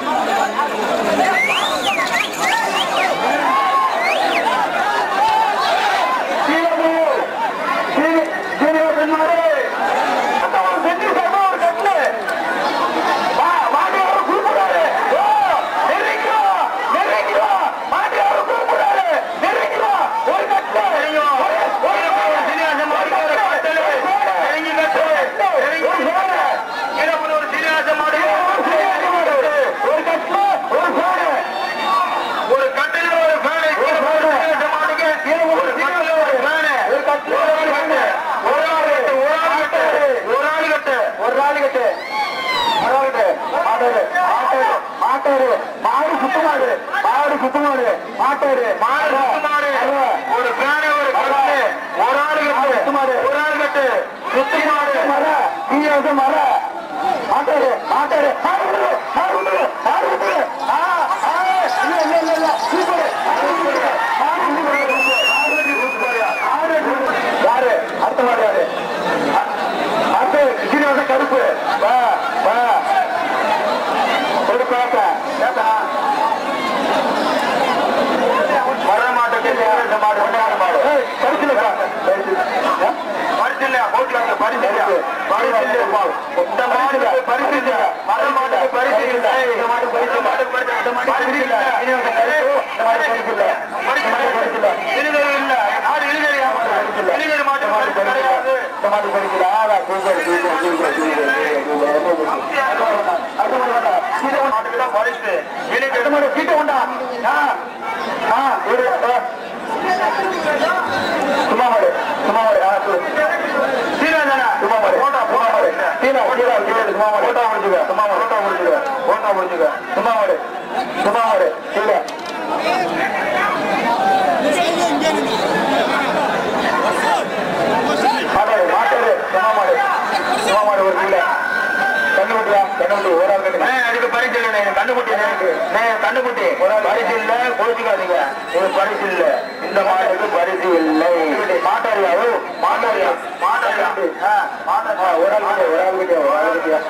சீரமூர் சீனி சீனிவாசன் மாடு செஞ்சு சர்மா ஒரு கட்டு வா மாடியாரு கூப்பிடாரு ஓ நெருங்கிவா நெருங்கிவா மாடியாரு கூப்பிடாரு நெருங்கிவா ஒரு கட்டு ஒரு சீனிவாசன் மாடு ஒரு கட்டு நெருங்கி கட்டு நெருங்கி ஒரு இரவு ஒரு சீனிவாசன் மாடு ஒரு கட்டு ஒரு ஃபேனு ஒரு கட்டில ஒரு ஃபேனு ஒரு சீனிவாசன் மாடுக்கு ஒரு கட்டில ஒரு ஃபேனு ஒரு கட்டில ஒரு ஃபேனு ஒரு ஆள் கட்டு ஒரு ஆள் கட்டு ஒரு ஆள் கட்டு ஒரு ஆள் கட்டு மாட்டாரு மாட்டாரு மாட்டாரு மாடு சுத்தமாடு மாடு சுத்தமாடு மாட்டாரு மாடு சுத்தமாடு ஒரு பேனை ஒரு கட்டு ஒரு ஆள் கட்டு சுத்தமாடு ஒரு ஆள் கட்டு சுத்தமாடு மர நீ வந்து மர மாட்டாரு மாட்டாரு மாடு விடு, மாடு விடு, மாடு விடு. ஆ, ஆ, இல்ல, இல்ல, இல்ல, இல்ல. சூப்பர். மாடு விடு, மாடு விடு, மாடு விடு, சூப்பர்யா. மாடு விடு. யாரு அடுத்த மாடு யாரு அடுத்து சீனிவாசன் கருப்பு வா வா ஒரு பேட்ட கேட்டா வர மாட்டேன் இந்த மாடு ஒன்றாத மாடு பரிசில பரிசில்ல போட்டுக்காங்க பரிசில்ல பரிசில்ல இந்த மாட்டுக்கு பரிசு இல்ல வர மாட்டுக்கு பரிசு இல்ல இந்த மாட்டு பரிசு மாட்டு பரிசு இந்த மாட்டு பரிசு இல்ல சீனிவாசன் கருப்பு இந்த மாட்டு பரிசு இல்ல பரிசு பரிசு இல்ல இழுகை இல்ல நாடு இழுகை இழுகை மாட்டு பரிசு கிடையாது இந்த மாட்டு பரிசு இல்ல ஆடா சூப்பர் சூப்பர் சூப்பர் சும்மா மாடு சும்மா மாடு ஆ சொல்லு சீனா தானே சும்மா மாடு ஓட்டா சும்மா மாடு சீனா சீனா சீனா சும்மா மாடு ஓட்டா முடிச்சுக்க சும்மா மாடு ஓட்டா முடிச்சுக்க ஓட்டா முடிச்சுக்க சும்மா மாடு சும்மா மாடு சீனா மாட்டாரு மாட்டாரு சும்மா மாடு சும்மா மாடு ஒரு கீழே கண்ணுக்குட்டியா கண்ணுக்குட்டி ஒரு ஆள் கட்டு அதுக்கு பரிசு இல்லை கண்ணுக்குட்டி எனக்கு கண்ணுக்குட்டி ஒரு ஆள் பரிசு இல்ல கோச்சிக்காதீங்க இது பரிசு இல்ல இந்த மாட்டுக்கு பரிசு இல்லை மாட்டாரியா ஓ மாட்டாரியா மாட்டாரியா மாட்டாரியா ஒரு ஆள் கிட்ட ஒரு ஆள் கிட்ட ஒரு ஆள் கிட்ட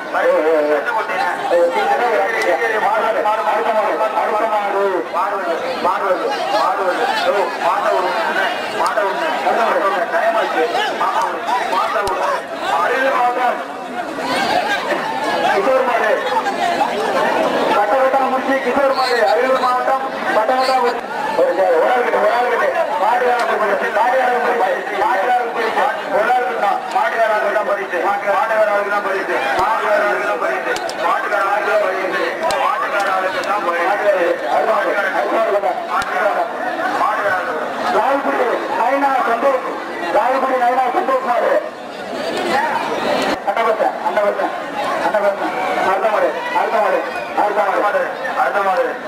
மாடு மாடு மாடு மாடு மாடு மாடு மாடு மாடு ஓ மாட்ட ஒரு மாட்ட ஒண்ணு டைம் ஆச்சு மாட்ட ஒண்ணு அருள் மாதம் கிஷோர் மாடு பட்டவட்டா முடிச்சு கிஷோர் மாடு அரியலூர் மாவட்டம் பட்டவட்டா ஒரு ஒரு ஆள் கிட்ட ஒரு ஆள் கிட்ட மாட்டுக்காரங்க மாட்டுக்காரங்க மாட்டுக்காரங்க ஒரு ஆள் கிட்ட மாட்டுக்காரங்க தான் பரிசு மாட்டுக்காரங்க தான் பரிசு மாட்டுக்காரங்க தான் பரிசு மாட்டுக்காரங்க தான் பரிசு மாட்டுக்காரங்களுக்கு தான் பரிசு ராயபுரி நயனா சந்தோஷ் ராயபுரி நயனா சந்தோஷ் மாடு அண்டபத்த அண்டபத்த அண்டபத்த அடுத்த மாடு அடுத்த மாடு அடுத்த மாடு அடுத்த மாடு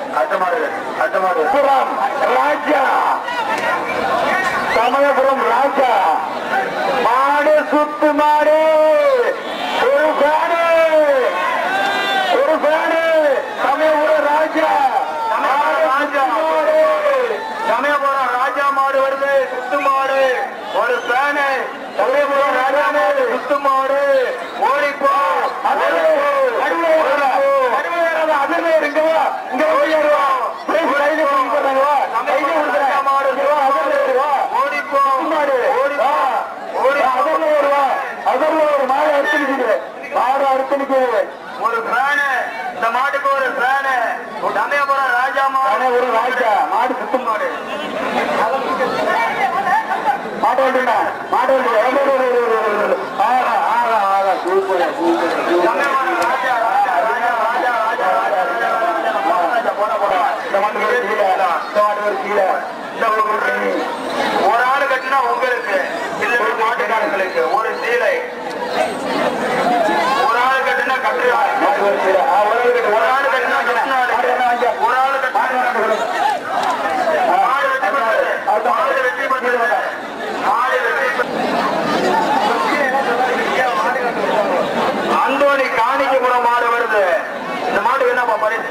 மாடு ஓடிப்போ ஓடிப்போ ஓடிப்போ ஒரு ஃபேனு இந்த மாட்டுக்கு ஒரு ஃபேனு சமயபுரம் ராஜா மாடு ஒரு ராஜா மாடு சுத்தம் மாடு மாட்டு வண்டிண்ணா மாட்டு வண்டி ஆகா ஆகா ஆகா சூப்பர் சூப்பர் சமயபுரம் ராஜா ராஜா ராஜா ராஜா ராஜா ராஜா ராஜா போட போட இந்த மாட்டு பேர் கீழே இந்த மாட்டு பேர் கீழே இந்த ஒரு ஒரு ஆளு கட்டினா உங்களுக்கு இல்ல ஒரு மாட்டுக்காரங்களுக்கு ஒரு சீலை ஒரு ஆளு கட்டினா கட்டு மாட்டு பேர் கீழே ஆ, ஒரு ஆள் கிட்ட ஒரு ஆளு கட்டினா கட்டினாரு ஒரு ஆளு கட்டினா மாடு வெட்டி பண்றது மாடு வெட்டி பண்றது மாடு வெட்டி அந்தோணி காணிக்கப்புறம் மாடு வருது இந்த மாடு என்னப்பா பரிசு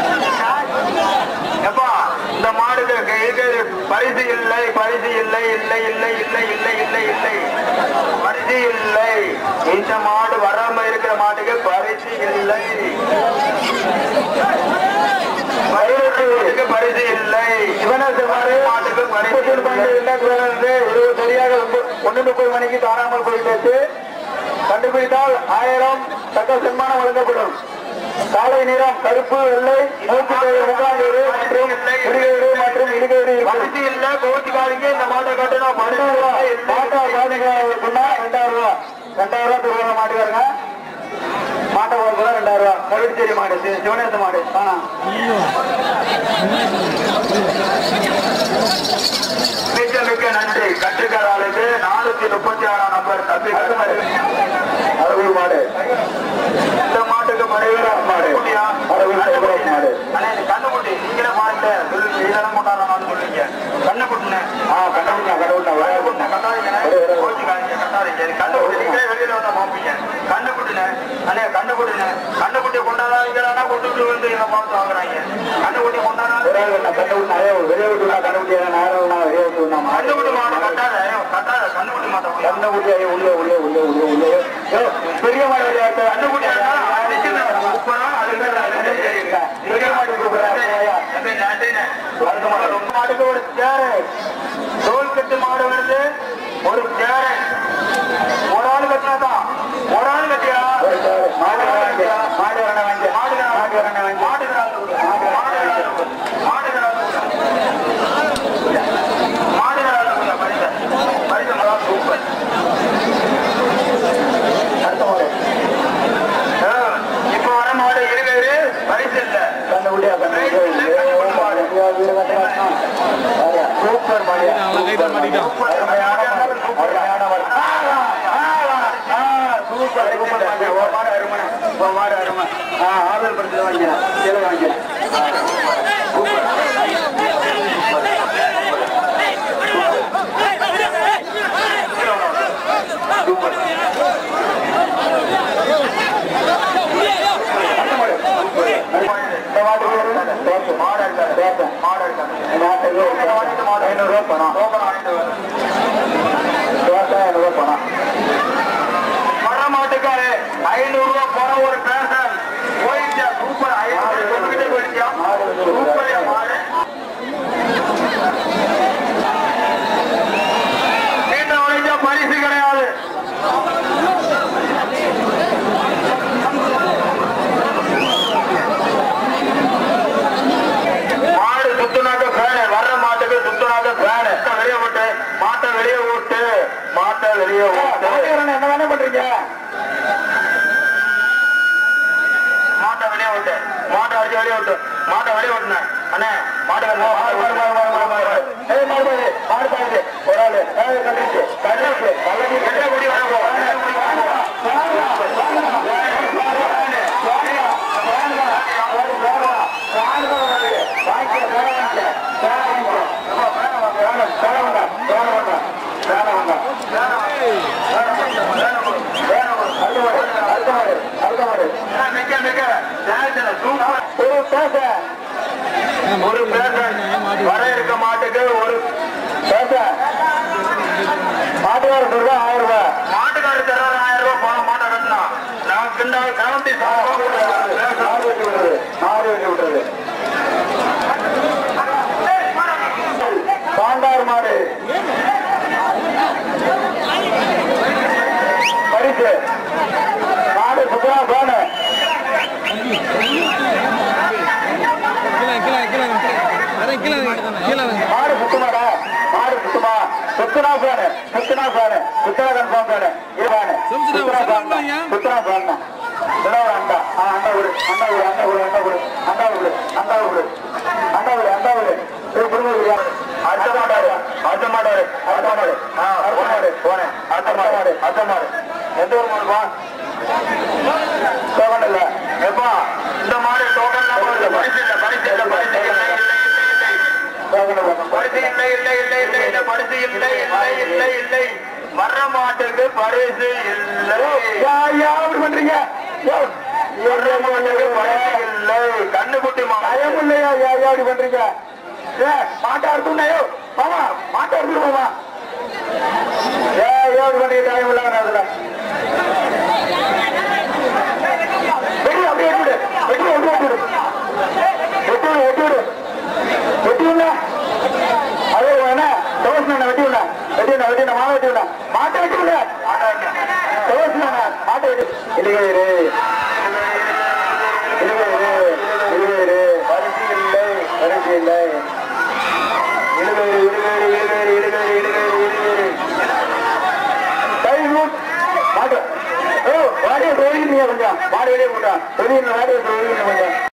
எப்பா இந்த மாடுக்கு இருக்கிற பரிசு இல்லை பரிசு இல்லை இல்லை இல்லை இல்லை இல்லை இல்லை இல்லை பரிசு இல்லை இந்த மாடு வராம இருக்கிற மாட்டுக்கு பரிசு இல்லை பரிசுக்கு பரிசு இல்லை இவனை செவ்வாறு மாட்டுக்கு பரிசு முப்பத்தி பன்னெண்டு இல்லை இரண்டாயிரத்தி இருபது சரியாக ஒன்று முப்பது மணிக்கு காணாமல் போயிட்டு கண்டுபிடித்தால் ஆயிரம் தக்க சன்மானம் வழங்கப்படும் காலை நிறம் கருப்பு வெள்ளை நூற்றி முகாந்தூர் மற்றும் இடுகையீடு மற்றும் இடுகையீடு இருக்கும் பரிசு இல்லை கோச்சிக்காரங்க இந்த மாட்டை கட்டினா பரிசு இல்லை மாட்டா பாதுகாப்புன்னா ரெண்டாயிரம் ரூபா ரெண்டாயிரம் ரூபா திருவாரூர் மாட்டுக்காருங்க மாட்டை போகிறதா ரெண்டாயிரம் ரூபா கவிச்சேரி மாடு சி- சிவனேச மாடு ஆனா மிக்க மிக்க நன்றி கட்டுக்காரர்களுக்கு நானூத்தி முப்பத்தி ஆறாம் நம்பர் தம்பி அறுபது மாடு இந்த மாட்டுக்கு மறைவிட மாடு. குட்டியா? அறுபது கண்ணுக்குட்டி. மாடு. அண்ணே, இது கண்ணுக்குட்டி. நீங்களே பாருங்க. சொல்லுங்க, இதெல்லாம் கொண்டாடலாம்னு சொல்லுவீங்க. கண்ணுக்குட்டிண்ணே. ஆ கண்டுபிடிச்சா கண்டுபிடிச்சா கண்ணுக்குட்டிண்ணே, கட்டாதீங்கண்ணே. கோச்சிக்காதீங்க, கட்டாதீங்க. இது கண்ணுக்குட்டி. நீங்களே வெளியில வந்தா பார்ப்பீங்க. கண்ணுக்குட்டிண்ணே. அண்ணே, கண்ணுக்குட்டிண்ணே. கண்ணுக்குட்டியை கொண்டாடாதீங்களான்னா கொண்டுட்டு வந்து இதை பார்த்து வாங்குறாங்க. கண்ணுக்குட்டியை கொண்டாடாத- ஒரே ஒரு கண்டுபிடிச்சா வெளியே விட்டுனா கண்டுபிடிச்சா நேரம் வெளியே விட்டுனா கண்ணுக்குட்டி மாடு கட்டாத. ஐயோ, கட்டாத. கண்ணுக்குட்டி மாட்டை போய். கண்டுபிடிச்சா உள்ளே உள்ளே உள்ளே உள்ளே உள்ளே ஏ, பெரிய மாடு விளையாட்டு கண்ணுக்குட்டி இருந்தாலும் அது சின்ன சூப்பரா, அது பேர் அது சரிங்க. பெரிய மாடு கூப்பிடுறாங்க நன்றி, நன்றிண்ணே. அடுத்த மாடு, ரொம்ப மாடுக்கு ஒரு சேரு தோல் கட்டு மாடு வருது ஒரு சேரு ஒரு ஆள் கட்டினாதான் ஒரு ஆள் கட்டியா மாடு வாங்கி மாடு வரணும் வாங்கி மாடு மாடு வரணும் வாங்கி மாடுகிறாள் மாடுகிறாள் மாடுகிறாள் பரிசு பரிசு நல்லா சூப்பர் அடுத்த மாடு ஆ, இப்ப வர மாடு இருக்கு பரிசு இல்லை கண்டுபிடியா சூப்பர் மாடு அவன் கைத்தா மாட்டிக்கிட்டான் அருமையான மாடு அருமையான மாடு ஆ, ஆ, ஆ, சூப்பர் சூப்பர் மாடு ஒரு மாடு அருமை ஒரு மாடு அருமை ஆ ஆதல் படத்தில் வாங்கிக்கிறேன் கீழே வாங்கிக்கிறேன் அடுத்த மாடு இந்த மாடு பேசு மாடு இருக்காது பேச மாடு இருக்காது மாடு ஐநூறுரூவா பணம் டோக்கன் வாங்கிட்டு வர பேச ஐநூறுரூவா பணம் வர மாட்டுக்காரு ஐநூறு ரூபாய் போற ஒரு பேசன் போயிடுச்சா சூப்பர் ஐநூறு சொல்லிக்கிட்டே போயிடுச்சா சூப்பர் மாடு வீட்டை உழைச்சா பரிசு கிடையாது மாடு சுத்துனாக்க ஃபேனு வர்ற மாட்டுக்கு சுத்துனாக்க ஃபேனு வெளியே விட்டு மாட்டை வெளியே விட்டு மாட்டை வெளியே விட்டு மாட்டுக்காரன் என்ன வேணா பண்றீங்க மாட்டை வெளியே விட்டு மாட்டை அடிச்சு வெளியே விட்டு மாட்டை வெளியே விட்டுனேன் அண்ணே மாட்டை வெளியே மாடு மாடு மாடு மாடு மாடு மாடு ஏய் மாடு பாரு மாடு பாரு ஒரு ஆளு ஏய் கண்டிச்சு கண்டிச்சு கள்ளி எந்த குடி வர போ மிக்க மிக்க ஜெயச்சல சூப்பர் ஒரு பேச ஒரு பேசன் வர இருக்க மாட்டுக்கு ஒரு பேச மாட்டுக்கார சொல்றா ஆயிரம் ரூபாய் மாட்டுக்காரு தர்றாரு ஆயிரம் ரூபாய் சுத்தனா ஃபேனு சுத்தனா ஃபேனு சுத்தனா கன்ஃபார்ம் ஃபேனு இருவானு சம்சுதா, சுத்தனா சுத்தனா ஃபேன் வாங்க. சுத்தனா ஃபேன் இதோ ஒரு அண்டா ஆ அண்டா விடு அண்டா விடு அண்டா விடு அண்டா விடு அண்டா விடு அண்டா விடு அண்டா விடு அண்டா விடு இது குடும்ப அடுத்த மாட்டாரு அடுத்த மாட்டாரு அடுத்த மாடு ஆ அடுத்த மாடு போனேன் அடுத்த மாடு அடுத்த மாடு எந்த ஒரு மாடுப்பா டோக்கன் இல்ல எப்பா இந்த மாடு டோக்கன் பரிசு இல்ல பரிசு இல்ல பரிசு இல்லை பரிசு இல்லை இல்லை இல்லை இல்லை இல்லை பரிசு இல்லை இல்லை இல்லை இல்லை வர்ற மாட்டுக்கு பரிசு இல்லை அப்படி பண்றீங்க வர்ற மாட்டுக்கு பரிசு இல்லை கண்ணுக்குட்டி பயம் இல்லையா யா யா அப்படி பண்றீங்க ஏ மாட்டை அறுத்துனாயோ மாமா மாட்டை அறுத்துடு மாமா ஏ ஏன் அப்படி பண்றீங்க டைம் இல்லாம அதுல வெட்டி அப்படியே வெட்டி வெட்டி வெட்டி வெட்டி வெட்டி வெட்டி விடு வெட்டி விடல அது என்ன தோசை வெட்டி விடல வெட்டி விட வெட்டி விட மாலை வெட்டி விட மாட்டை வெட்டி விட தோசை மாட்டை வெட்டி இழுகையிரு இழுகையிரு இழுகையிரு பரிசு இல்லை பரிசு இல்லை இழுகையிரு இழுகையிரு இழுகையிரு இழுகையிரு இழுகையிரு இழுகையிரு டைம் மாட்டு ஓ வாடியை தொழில் கொஞ்சம் மாடு வெளியே போட்டா தொழில் வாடியை தொழில் கொஞ்சம்